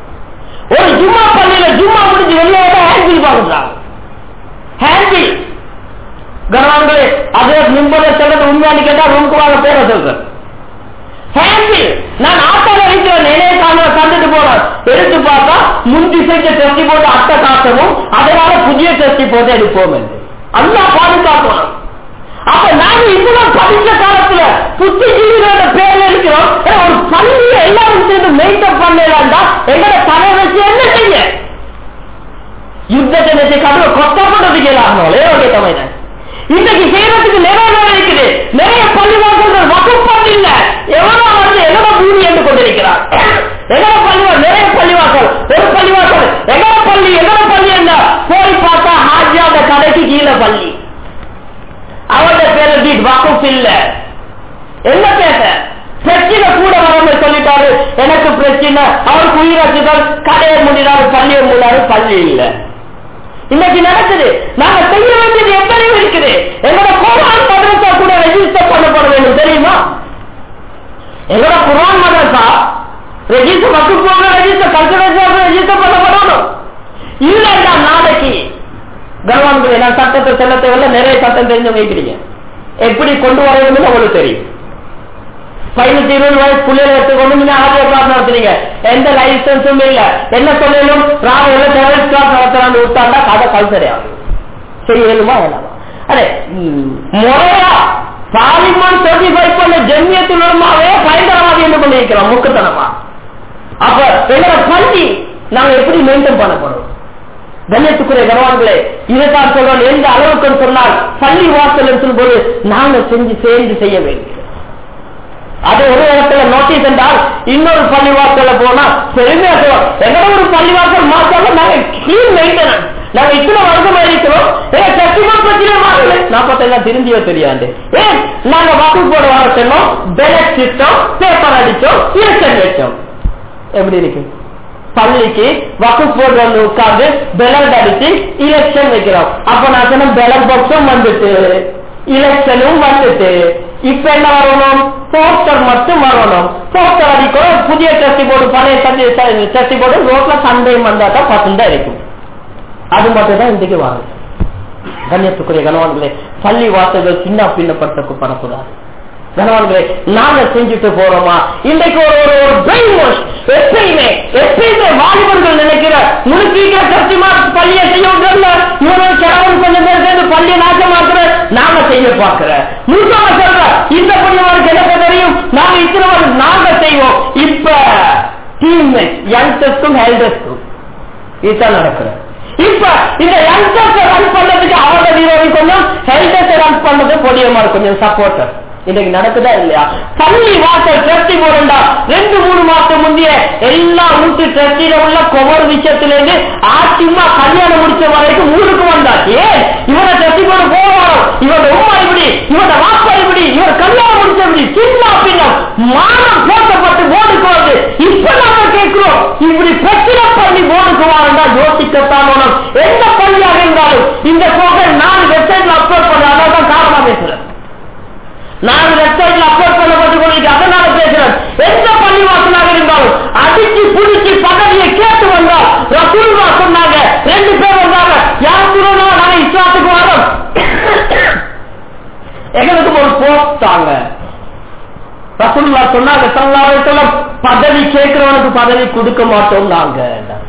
ஒரு ஜும்மா பள்ளியில ஜும்மா முடிஞ்சு வெளியே ஹேண்டில் வாங்குறாங்க ஹேண்டில் கனவான்களே அதே நிம்மதியை சொல்றது உண்மையானு கேட்டா ரூமுக்கு வாங்க பேர சொல்றேன் ஹேண்டில் நான் ஆட்டோல இருக்கிறேன் என்னைய காண தந்துட்டு போறேன் எடுத்து பார்த்தா முந்தி செஞ்ச டெஸ்டி போட்டு அட்டை காட்டவும் அதனால புதிய டெஸ்டி போட்டு எடுப்போம் என்று அல்லா பாதுகாக்கணும் அப்ப நாங்க இவ்வளவு படிச்ச காலத்துல புத்திஜீவிகளோட பேர்ல இருக்கிறோம் ஏ, ஒரு பள்ளியை எல்லாரும் சேர்ந்து மெயின்டைன் பண்ணலாம்டா எங்களை தலை வச்சு என்ன செய்ய யுத்தத்தை நினைச்சு கதவை கொட்டப்படுறதுக்கு இல்லாமல் ஏழோடைய தமிழன் இன்னைக்கு செய்யறதுக்கு நிறைய வேலை இருக்குது நிறைய பள்ளிவாசல்கள் வகுப்பது இல்ல எவ்வளவு வந்து எவ்வளவு பூமி என்று கொண்டிருக்கிறார் எங்கட பள்ளிவாசல் நிறைய பள்ளிவாசல் ஒரு பள்ளிவாசல் எங்கட பள்ளி எங்கட பள்ளி என்ன போய் பார்த்தா ஹாஜியாத கடைக்கு கீழே பள்ளி அவட பேரு வீட் வகுப்பு இல்ல என்ன பேச பிரச்சனை கூட வராம சொல்லிட்டாரு எனக்கு பிரச்சனை அவருக்கு உயிராச்சுதான் கடையை முடினாரு பள்ளியை முடினாரு பள்ளி இல்ல இன்னைக்கு நடக்குது நாங்க செய்ய வேண்டியது எத்தனையோ இருக்குது எங்களோட குரான் மதரசா கூட ரெஜிஸ்டர் பண்ணப்பட வேண்டும் தெரியுமா எங்களோட குரான் மதரசா ரெஜிஸ்டர் வகுப்பு ரெஜிஸ்டர் கல்ச்சரல் ரெஜிஸ்டர் பண்ணப்படணும் இல்லைன்னா நாளைக்கு கவர்மெண்ட் நான் சட்டத்தை செல்ல தேவையில்ல நிறைய சட்டம் தெரிஞ்சவங்க இருக்கிறீங்க எப்படி கொண்டு வர வேண்டும் உங்களுக்கு தெரியும் பதினஞ்சு இருபது வயசு பிள்ளைகளை எடுத்துக்கொண்டு நீங்க ஆர்டிஓ கிளாஸ் நடத்துறீங்க எந்த லைசன்ஸும் இல்ல என்ன சொல்லணும் ராவையில டெரரிஸ்ட் கிளாஸ் நடத்துறான்னு விட்டாண்டா கதை கல்சரி ஆகும் சரி வேணுமா வேணாமா அரே ம், முறையா பாலிமான் சர்டிஃபை பண்ண ஜெமியத்துலமாவே பயங்கரவாதி என்று பண்ணிருக்கிறோம் முக்குத்தனமா அப்ப எங்களோட பள்ளி நாங்க எப்படி மெயின்டைன் பண்ண போறோம் கண்ணியத்துக்குரிய கனவான்களே இதைத்தான் சொல்றோம் எந்த அளவுக்கு சொன்னால் பள்ளி வாசல் சொல்லும்போது நாங்க செஞ்சு சேர்ந்து செய்ய வேண்டியது அது ஒரு இடத்துல நோட்டீஸ் என்றால் இன்னொரு பள்ளிவாசல போனா பெருமையா சொல்லுவோம் எங்கட ஒரு பள்ளிவாசல் மாற்றாலும் நாங்க கீழ் மெயின்டெனன்ஸ் நாங்க இத்தனை வருஷமா இருக்கிறோம் எங்க சத்தியமா பிரச்சனை மாறல நாற்பத்தெல்லாம் திரும்பியோ தெரியாது ஏன் நாங்க வாக்கு போட வர சொன்னோம் பெலட் சிஸ்டம் பேப்பர் அடிச்சோம் எலெக்ஷன் வச்சோம் எப்படி இருக்கு பள்ளிக்கு வக்கு போர்டு வந்து உட்கார்ந்து பெலட் அடிச்சு எலெக்ஷன் வைக்கிறோம் அப்ப நான் சொன்ன பெலட் பாக்ஸும் வந்துட்டு எலெக்ஷனும் வந்துட்டு இப்ப என்ன வரணும் போஸ்டர் மட்டும் வரணும் போஸ்டர் அடிக்கணும் புதிய டெஸ்டி போர்டு பழைய டெஸ்டி போர்டு ரோட்ல சண்டையும் வந்தா தான் பசந்தா இருக்கும் அது மட்டும் தான் இன்றைக்கு வாங்க கண்ணியத்துக்குரிய கனவான்களே பள்ளி வாசல்கள் சின்ன பின்னப்பட்ட பண்ணக்கூடாது கனவான்களே நாங்க செஞ்சுட்டு போறோமா இன்றைக்கு ஒரு ஒரு ஒரு பிரெயின் வாஷ் எப்பயுமே எப்பயுமே வாலிபர்கள் நினைக்கிற முழுக்கீக்க சத்தியமா பள்ளியை செய்ய விடுறல இவனோட கிழவன் கொஞ்சம் பேர் சேர்ந்து பள்ளியை நாசமாக்குற நாங்க செய்ய பாக்குற முழுசாக சொல்ற இந்த பள்ளிவாருக்கு எனக்கு தெரியும் நாங்க இத்தனை வருஷம் நாங்க செய்வோம் இப்ப டீம்மேட் யங்ஸ்டர்ஸ்க்கும் ஹெல்டர்ஸ்க்கும் இதுதான் நடக்குது இப்ப இந்த யங்ஸ்டர்ஸ் ரன் பண்ணதுக்கு அவரோட விரோதி கொஞ்சம் ஹெல்டர்ஸ் ரன் பண்ணது பொடியமா கொஞ்சம் சப்போர்ட்டர் இன்னைக்கு நடக்குதா இல்லையா பள்ளி வாசல் ட்ரஸ்டி போறா ரெண்டு மூணு மாசம் முந்தைய எல்லா வீட்டு ட்ரஸ்டில உள்ள கொவர் விஷயத்துல இருந்து ஆச்சிமா கல்யாணம் முடிச்ச வரைக்கும் ஊருக்கு வந்தாச்சு ஏன் இவனை ட்ரஸ்டி போட போவாரோ இவன் உமா இப்படி இவன் வாப்பா இப்படி இவன் கல்யாணம் முடிச்ச இப்படி சின்ன பின்னம் மானம் போட்டப்பட்டு போர்டுக்கு வருது இப்ப நாம கேட்கிறோம் இப்படி பிரச்சனை பண்ணி போர்டுக்கு வாரண்டா யோசிக்கத்தான் வேணும் எந்த பள்ளியாக இருந்தாலும் இந்த போக நான் வெப்சைட்ல அப்லோட் பண்ண அதான் காரணமா பேசுறேன் நான் வெப்சைட்ல அப்லோட் பண்ணப்பட்டு கொண்டிருக்க அதனால பேசுறேன் எந்த பள்ளி வாசலாக இருந்தாலும் அடிச்சு புடிச்சு பதவியை கேட்டு வந்தால் ரசூல்லா சொன்னாங்க ரெண்டு பேர் வந்தாங்க யார் சொல்லணும் நாங்க இஸ்லாத்துக்கு வரோம் எங்களுக்கு ஒரு போஸ்ட் தாங்க ரசூல்லா சொன்னாங்க சல்லாவை சொல்ல பதவி கேட்கிறவனுக்கு பதவி கொடுக்க மாட்டோம் நாங்க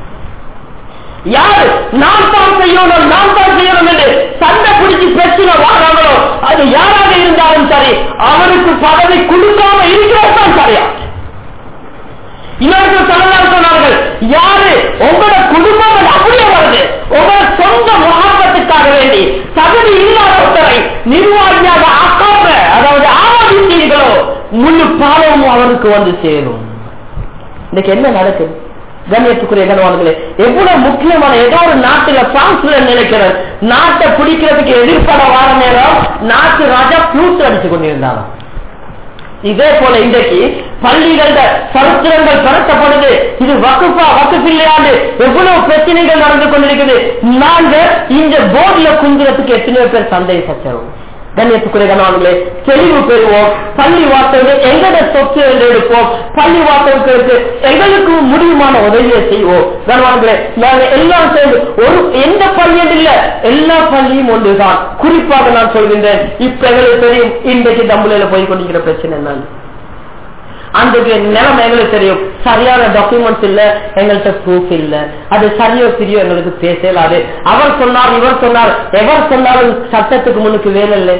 யாரு நான் தான் செய்யணும் நான் தான் செய்யணும் என்று சண்டை பிடிச்சு பிரச்சனை வாராங்களோ அது யாராக இருந்தாலும் சரி அவருக்கு பதவி கொடுக்காம இருக்கிறது தான் சரியா இன்னொரு சொல்லலாம் சொன்னார்கள் யாரு உங்களோட குடும்பம் அப்படியே வருது உங்களோட சொந்த முகாபத்துக்காக வேண்டி தகுதி இல்லாத ஒருத்தரை நிர்வாகியாக ஆக்காம அதாவது ஆரம்பித்தீர்களோ முழு பாவமும் அவருக்கு வந்து சேரும் இன்னைக்கு என்ன நடக்குது கண்ணியத்துக்குரிய கனவான்களே எவ்வளவு முக்கியமான ஏதோ ஒரு நாட்டுல பிரான்ஸ்ல நினைக்கிற நாட்டை பிடிக்கிறதுக்கு எதிர்ப்பட வார நேரம் நாட்டு ராஜா பிளூஸ் அடிச்சு கொண்டிருந்தாங்க இதே போல இன்றைக்கு பள்ளிகள சரித்திரங்கள் பரத்தப்படுது இது வகுப்பா வகுப்பில்லையாண்டு எவ்வளவு பிரச்சனைகள் நடந்து கொண்டிருக்குது நாங்க இந்த போர்டுல குங்குறதுக்கு எத்தனையோ பேர் சந்தேக சச்சரவு கண்ணியத்துக்குரிய கணவான்களே தெளிவு பெறுவோம் பள்ளி வாசல்கள் எங்கட சொத்து என்று எடுப்போம் பள்ளி வாசல்களுக்கு எங்களுக்கு முடியுமான உதவியை செய்வோம் கணவான்களே நாங்க எல்லாம் சேர்ந்து ஒரு எந்த பள்ளியும் இல்ல எல்லா பள்ளியும் ஒன்றுதான் குறிப்பாக நான் சொல்கின்றேன் இப்ப எங்களுக்கு தெரியும் இன்றைக்கு தம்புலையில போய் கொண்டிருக்கிற பிரச்சனை என்னன்னு அன்றைக்கு நிலைமை எங்களுக்கு தெரியும் சரியான டாக்குமெண்ட்ஸ் இல்ல எங்கள்கிட்ட ப்ரூஃப் இல்ல அது சரியோ பிரியோ எங்களுக்கு பேசலாது அவர் சொன்னார் இவர் சொன்னார் எவர் சொன்னாலும் சட்டத்துக்கு முன்னுக்கு வேலை இல்லை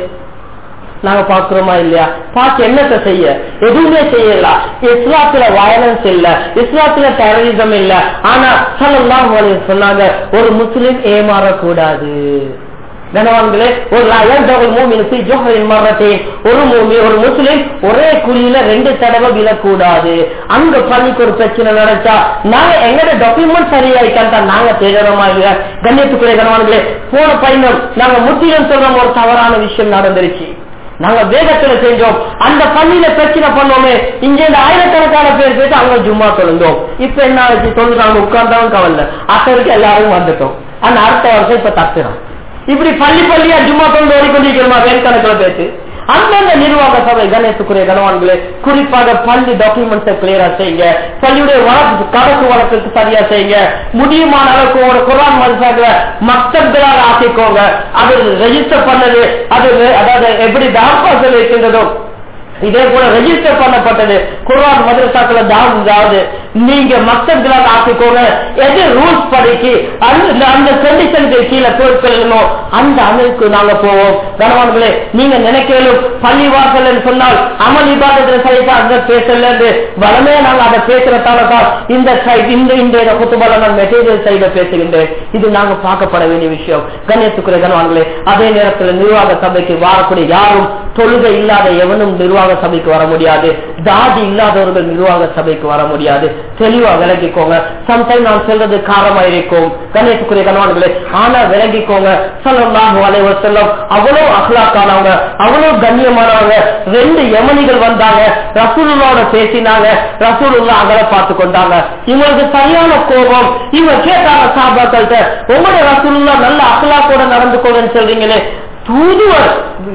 நாங்க பாக்குறோமா இல்லையா பார்த்து என்னத்தை செய்ய எதுவுமே செய்யல இஸ்லாத்துல வயலன்ஸ் இல்ல இஸ்லாத்துல டெரரிசம் இல்ல ஆனா சல்லல்லாஹு அலைஹி சொன்னாங்க ஒரு முஸ்லிம் ஏமாறக்கூடாது கனவான்களே ஒரு அயல்தவல் மூமினுக்கு ஜோஹரின் மரணத்தை ஒரு மூமி ஒரு முஸ்லிம் ஒரே குழியில ரெண்டு தடவை விழக்கூடாது அங்க பள்ளிக்கு ஒரு பிரச்சனை நடச்சா நாங்க எங்கட டாக்குமெண்ட் சரியாயிட்டா நாங்க தேடணுமா இல்லையா கண்ணியத்துக்குரிய கனவான்களே போன பயணம் நாங்க முற்றிலும் சொல்றோம் ஒரு தவறான விஷயம் நடந்துருச்சு நாங்க வேகத்துல செஞ்சோம் அந்த பள்ளியில பிரச்சனை பண்ணோமே இங்க இந்த ஆயிரக்கணக்கான பேர் போயிட்டு அங்க ஜும்மா தொழுந்தோம் இப்ப என்ன ஆச்சு தொழுதாங்க உட்கார்ந்தாலும் கவலை அக்கறைக்கு எல்லாரும் வந்துட்டோம் அந்த அடுத்த வருஷம் இப்ப தத்துறோம் இப்படி பள்ளி பள்ளியா ஜும்மா தொழுந்து ஓடிக்கொண்டிருக்கிறோமா வேர்க்கணக்கில் பேச்சு அந்தந்த நிர்வாக சபை கணேசத்துக்குரிய கனவான்களே குறிப்பாக பள்ளி டாக்குமெண்ட்ஸை கிளியரா செய்யுங்க பள்ளியுடைய வழக்கு கணக்கு வழக்குக்கு சரியா செய்யுங்க முடியுமான அளவுக்கு ஒரு குரான் மனுஷாக மக்தர்களாக ஆக்கிக்கோங்க அது ரெஜிஸ்டர் பண்ணது அது அதாவது எப்படி தாப்பாசல் இருக்கின்றதோ இதே போல ரெஜிஸ்டர் பண்ணப்பட்டது குர்ஆன் மதரசாக்கள் தாவுதாவது நீங்க மக்தர்களாக ஆக்கிக்கோங்க எது ரூல்ஸ் படிக்கு அந்த அந்த கண்டிஷனுக்கு கீழே பொருட்கள் அந்த அமைப்புக்கு நாங்க போவோம் கனவான்களே நீங்க நினைக்கலும் பள்ளி வாசல் சொன்னால் அமல் இபாதத்தில் சரிதா அந்த பேசல வளமே நாங்க அதை பேசுறதால தான் இந்த சைட் இந்த இந்த குத்துபால நான் மெட்டீரியல் சைட பேசுகின்றேன் இது நாங்க பார்க்கப்பட வேண்டிய விஷயம் கண்ணியத்துக்குரிய கனவான்களே அதே நேரத்தில் நிர்வாக சபைக்கு வரக்கூடிய யாரும் தொழுகை இல்லாத எவனும் நிர்வாக சபைக்கு வர முடியாது தாடி இல்லாதவர்கள் நிர்வாக சபைக்கு வர முடியாது தெளிவா விளங்கிக்கோங்க சம்டைம் நான் சொல்றது காரமா இருக்கும் கணேசக்குரிய கணவான்களே ஆனா விளங்கிக்கோங்க சொல்லலாம் வளைவ செல்லம் அவ்வளவு அகலாக்கானவங்க அவ்வளவு கண்ணியமானவங்க ரெண்டு யமனிகள் வந்தாங்க ரசூலுல்லாவோட பேசினாங்க ரசூலுல்லா அகல பார்த்து கொண்டாங்க இவங்களுக்கு சரியான கோபம் இவங்க கேட்டாங்க சாபாக்கள்கிட்ட உங்களுடைய ரசூலுல்லா நல்ல அகலாக்கோட நடந்து கொள்ளுன்னு சொல்றீங்களே தூதுவர்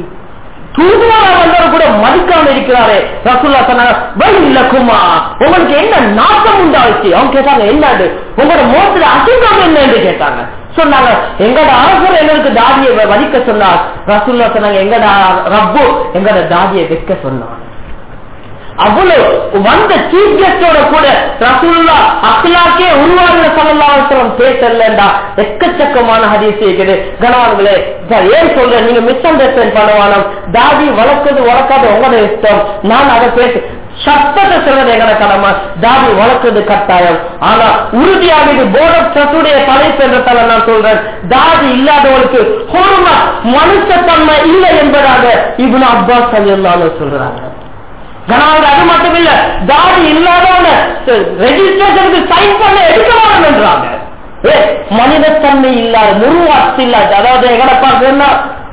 தூதுவரா வந்தவர் கூட மதிக்காம இருக்கிறாரே ரசூல்லா சொன்னாங்க வழி இல்லக்குமா உங்களுக்கு என்ன நாட்டம் உண்டாச்சு அவங்க கேட்டாங்க என்னது உங்களோட மோசத்துல அசிங்கம் என்னன்னு கேட்டாங்க சொன்னாங்க எங்கட அரசர் எங்களுக்கு தாடியை வலிக்க சொன்னார் ரசூல்லா சொன்னாங்க எங்கட ரப்பு எங்கட தாடியை வைக்க சொன்னார் அவ்வளவு வந்த சீஃப் கெஸ்டோட கூட ரசூல்லா அக்லாக்கே உருவாகிற சமல்லாவசரம் பேசலண்டா எக்கச்சக்கமான ஹதீஸ் இருக்குது கனவான்களே ஏன் சொல்றேன் நீங்க மிஸ் அண்டர்ஸ்டாண்ட் பண்ணுவானோம் தாடி வளர்க்குது வளர்க்காத உங்களோட இஷ்டம் நான் அதை பேச சத்தத்தை சொல்றது எங்கட கடமை தாடி வளர்க்கிறது கட்டாயம் ஆனா உறுதியாக இது போர்ட் ஆஃப் ட்ரஸ்டுடைய தலைப்பு என்றதால நான் சொல்றேன் தாடி இல்லாதவனுக்கு ஹோர்மா மனுஷத்தன்மை இல்லை என்பதாக இவ்வளவு அப்பாஸ் அல்லான்னு சொல்றாங்க கனாவது அது மட்டும் இல்ல தாடி இல்லாதவன ரெஜிஸ்ட்ரேஷனுக்கு சைன் பண்ண எடுக்க வேணும் என்றாங்க மனிதத்தன்மை இல்லாத முருவாத்து இல்லாத அதாவது எங்கட பார்க்கணும்னா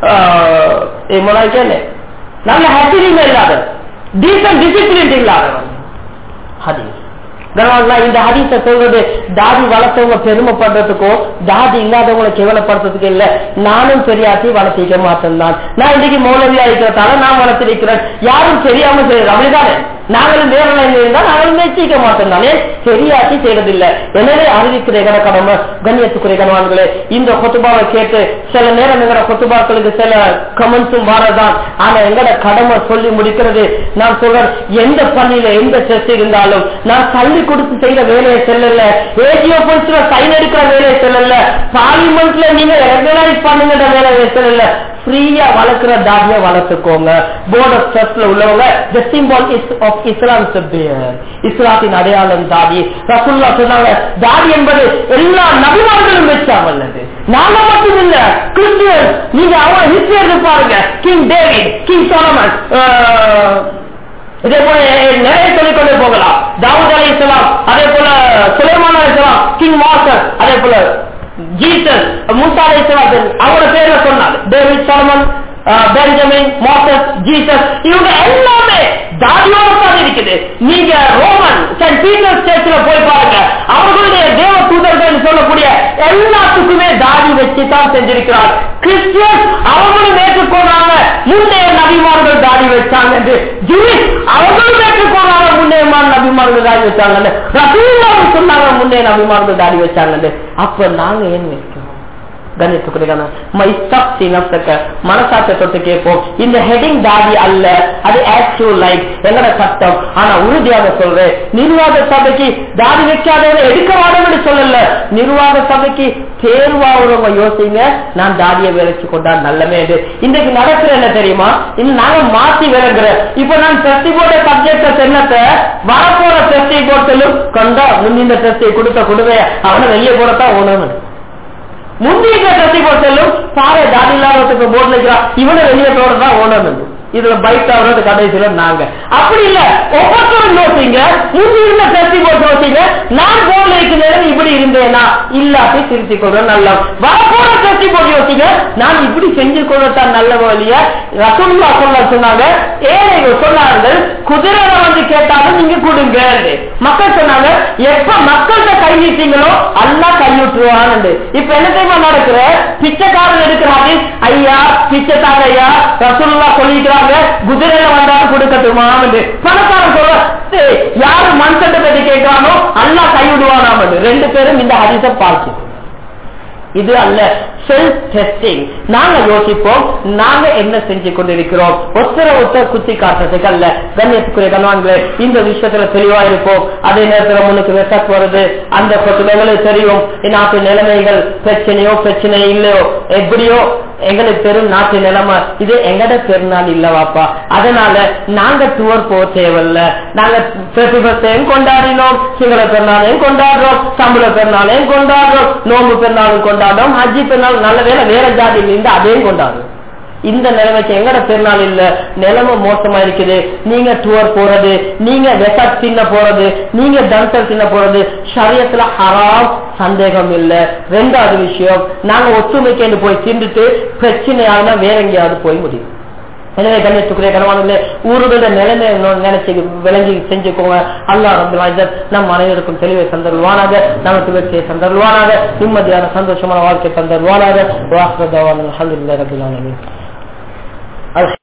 நல்ல ஹசிரிமை இல்லாத டீசன்ட் டிசிப்ளின் இல்லாதவன் ஹதீஸ் இந்த ஹதீஸ சொல்றது தாடி வளர்த்தவங்க பெருமைப்படுறதுக்கோ தாடி இல்லாதவங்களை கேவலப்படுறதுக்கு இல்ல நானும் பெரியாத்தி வளர்த்திக்க மாட்டேன் தான் நான் இன்னைக்கு மௌலவியா இருக்கிறதால நான் வளர்த்திருக்கிறேன் யாரும் தெரியாம செய்யறது அப்படிதானே நாங்களும் வேற இருந்தா நாங்களும் நேசிக்க மாட்டோம் தானே சரியாச்சு செய்யறதில்லை எனவே அறிவிக்கிற எங்கட கடமை கண்ணியத்துக்குரிய கணவான்களே இந்த கொத்துபாவை கேட்டு சில நேரம் எங்கட கொத்துபாக்களுக்கு சில கமெண்ட்ஸும் வரதான் ஆனா எங்கட கடமை சொல்லி முடிக்கிறது நான் சொல்றேன் எந்த பள்ளியில எந்த டெஸ்ட் இருந்தாலும் நான் தள்ளி கொடுத்து செய்யற வேலையை செல்லல ஏஜியோ பொலிஸ்ல சைன் எடுக்கிற வேலையை செல்லல பார்லிமெண்ட்ல நீங்க ரெகுலரைஸ் பண்ணுங்கிற வேலையை செல்லல ஃப்ரீயா வளர்க்கிற தாடிய வளர்த்துக்கோங்க போர்ட் ஆஃப் ட்ரஸ்ட்ல உள்ளவங்க த சிம்பால் ஆஃப் இஸ்லாம் இஸ்லாத்தின் அடையாளம் தாடி ரசுல்லா சொன்னாங்க தாடி என்பது எல்லா நபிமார்களும் வச்சாவல்லது நாங்க மட்டும் இல்ல கிறிஸ்டியன் நீங்க அவங்க ஹிஸ்டரி எடுத்து பாருங்க கிங் டேவிட் கிங் சோலமன் இதே போல நிறைய சொல்லிக் கொண்டே போகலாம் தாவூத் அலி இஸ்லாம் அதே போல சுலைமான் அலி இஸ்லாம் கிங் மாஸ்டர் அதே போல ஜீசஸ் மூசா அலி இஸ்லாம் அவரோட பேர்ல சொன்னாங்க David Solomon Benjamin Moses Jesus இவங்க எல்லாமே தாடியோட தான் இருக்குது நீங்க ரோமன் சென்ட் பீட்டர் சர்ச்சில் போய் பாருங்க அவர்களுடைய தேவ தூதர்கள் சொல்லக்கூடிய எல்லாத்துக்குமே தாடி வச்சு தான் செஞ்சிருக்கிறார் கிறிஸ்டியன் அவங்களும் ஏற்றுக்கொண்டாங்க முன்னைய நபிமார்கள் தாடி வச்சாங்க என்று ஜூஸ் அவங்களும் ஏற்றுக்கொண்டாங்க முன்னைய நபிமார்கள் தாடி வச்சாங்க ரசூல்லாவும் சொன்னாங்க முன்னைய நபிமார்கள் தாடி வச்சாங்க அப்ப நாங்க ஏன் வைக்கிறோம் மனசாட்ச தொட்டு கேட்போம் இந்த ஹெடிங் தாடி அல்ல அது ஆக்சுவல் லைஃப் எங்கட சட்டம் ஆனா உறுதியாக சொல்றேன் நிர்வாக சபைக்கு தாடி வைக்காதவங்க எடுக்க வாடன்னு சொல்லல நிர்வாக சபைக்கு தேர்வாகிறவங்க யோசிங்க நான் தாடியை விளைச்சு கொண்டா நல்லமே இன்னைக்கு நடக்கிற என்ன தெரியுமா இன்னும் நாங்க மாத்தி விளங்குறேன் இப்ப நான் டெஸ்டி போர்ட சப்ஜெக்ட சென்னத்தை வரப்போற டெஸ்டி போர்ட்டிலும் கொண்டா முன்னிந்த டெஸ்டை கொடுத்த கொடுவே அவனை வெளியே போடத்தான் ஓடணும் முந்திய டெஸ்டி போர்ட்டிலும் சாரை தாடி இல்லாதவத்துக்கு போர்ட்ல இருக்கிறான் இவனை வெளியே போடத்தான் ஓடணும் இதுல பைக் ஆகுறது கடைசியில நாங்க அப்படி இல்ல ஒவ்வொருத்தரும் யோசிங்க முந்தி இருந்த டெஸ்டி போட்டு யோசிங்க நான் போர்ல இருக்கிறேன் இப்படி இருந்தேனா இல்லாட்டி திருத்திக் கொள்றேன் நல்ல வரப்போற டெஸ்டி போட்டு யோசிங்க நான் இப்படி செஞ்சு கொள்ளத்தான் நல்ல வழிய ரசூல்லா சொல்ல சொன்னாங்க ஏழைகள் சொன்னார்கள் குதிரை வந்து கேட்டாலும் நீங்க கொடுங்க மக்கள் சொன்னாங்க எப்ப மக்கள்கிட்ட கை நீட்டீங்களோ அல்லா கைவிட்டுருவான்னு இப்ப என்ன தெரியுமா நடக்கிற பிச்சைக்காரன் எடுக்கிறாங்க ஐயா பிச்சை தாங்க ஐயா ரசூல்லா சொல்லிக்கிறாங்க குதிரையில வந்தாலும் கொடுக்கட்டுமா பணக்காரன் சொல்ல யாரு மண் சட்டை பத்தி கேட்கிறானோ அல்லா கைவிடுவானாம் ரெண்டு பேரும் இந்த ஹரிச பார்த்து இது அல்ல செல்ஃப் டெஸ்டிங் நாங்க யோசிப்போம் நாங்க என்ன செஞ்சு கொண்டிருக்கிறோம் ஒத்தர ஒத்தர குத்தி காட்டுறதுக்கு அல்ல கண்ணியத்துக்குரிய கண்வான்களே இந்த விஷயத்துல தெளிவா இருப்போம் அதே நேரத்துல முன்னுக்கு வெசக் வருது அந்த எங்களுக்கு தெரியும் நாட்டு நிலைமைகள் பிரச்சனையோ பிரச்சனை இல்லையோ எப்படியோ எங்களுக்கு பெரும் நாட்டு நிலைமை இது எங்கட பெருநாள் இல்லவாப்பா அதனால நாங்க டூர் போக தேவையில்ல நாங்க பிரதிபத்தையும் கொண்டாடினோம் சிங்கள பெருநாளையும் கொண்டாடுறோம் தமிழ பெருநாளையும் கொண்டாடுறோம் நோம்பு பெருநாளும் கொண்டாடுறோம் ஹஜ்ஜி பெருநாள் நல்ல வேலை வேற ஜாதியில் இருந்து அதையும் கொண்டாடுறோம் இந்த நிலைமைக்கு எங்கட பெருநாள் இல்ல நிலைமை மோசமா இருக்குது நீங்க டூர் போறது நீங்க வெசட் தின்ன போறது நீங்க தன்சல் தின்ன போறது சரியத்துல ஹராம் சந்தேகம் இல்ல ரெண்டாவது விஷயம் நாங்க ஒற்றுமைக்கு போய் தின்றுட்டு பிரச்சனையானா வேற எங்கேயாவது போய் முடியும் எனவே கண்ணியத்துக்குரிய கனவானே ஊருகள நிலைமை நினைச்சு விளங்கி செஞ்சுக்கோங்க அல்லா ரபுல் நம் அனைவருக்கும் தெளிவை தந்தருவானாக நமக்கு வெற்றியை தந்தருவானாக நிம்மதியான சந்தோஷமான வாழ்க்கை தந்தருவானாக வாசதாவான அலமதுல்லா ரபுல் ஆலமீன்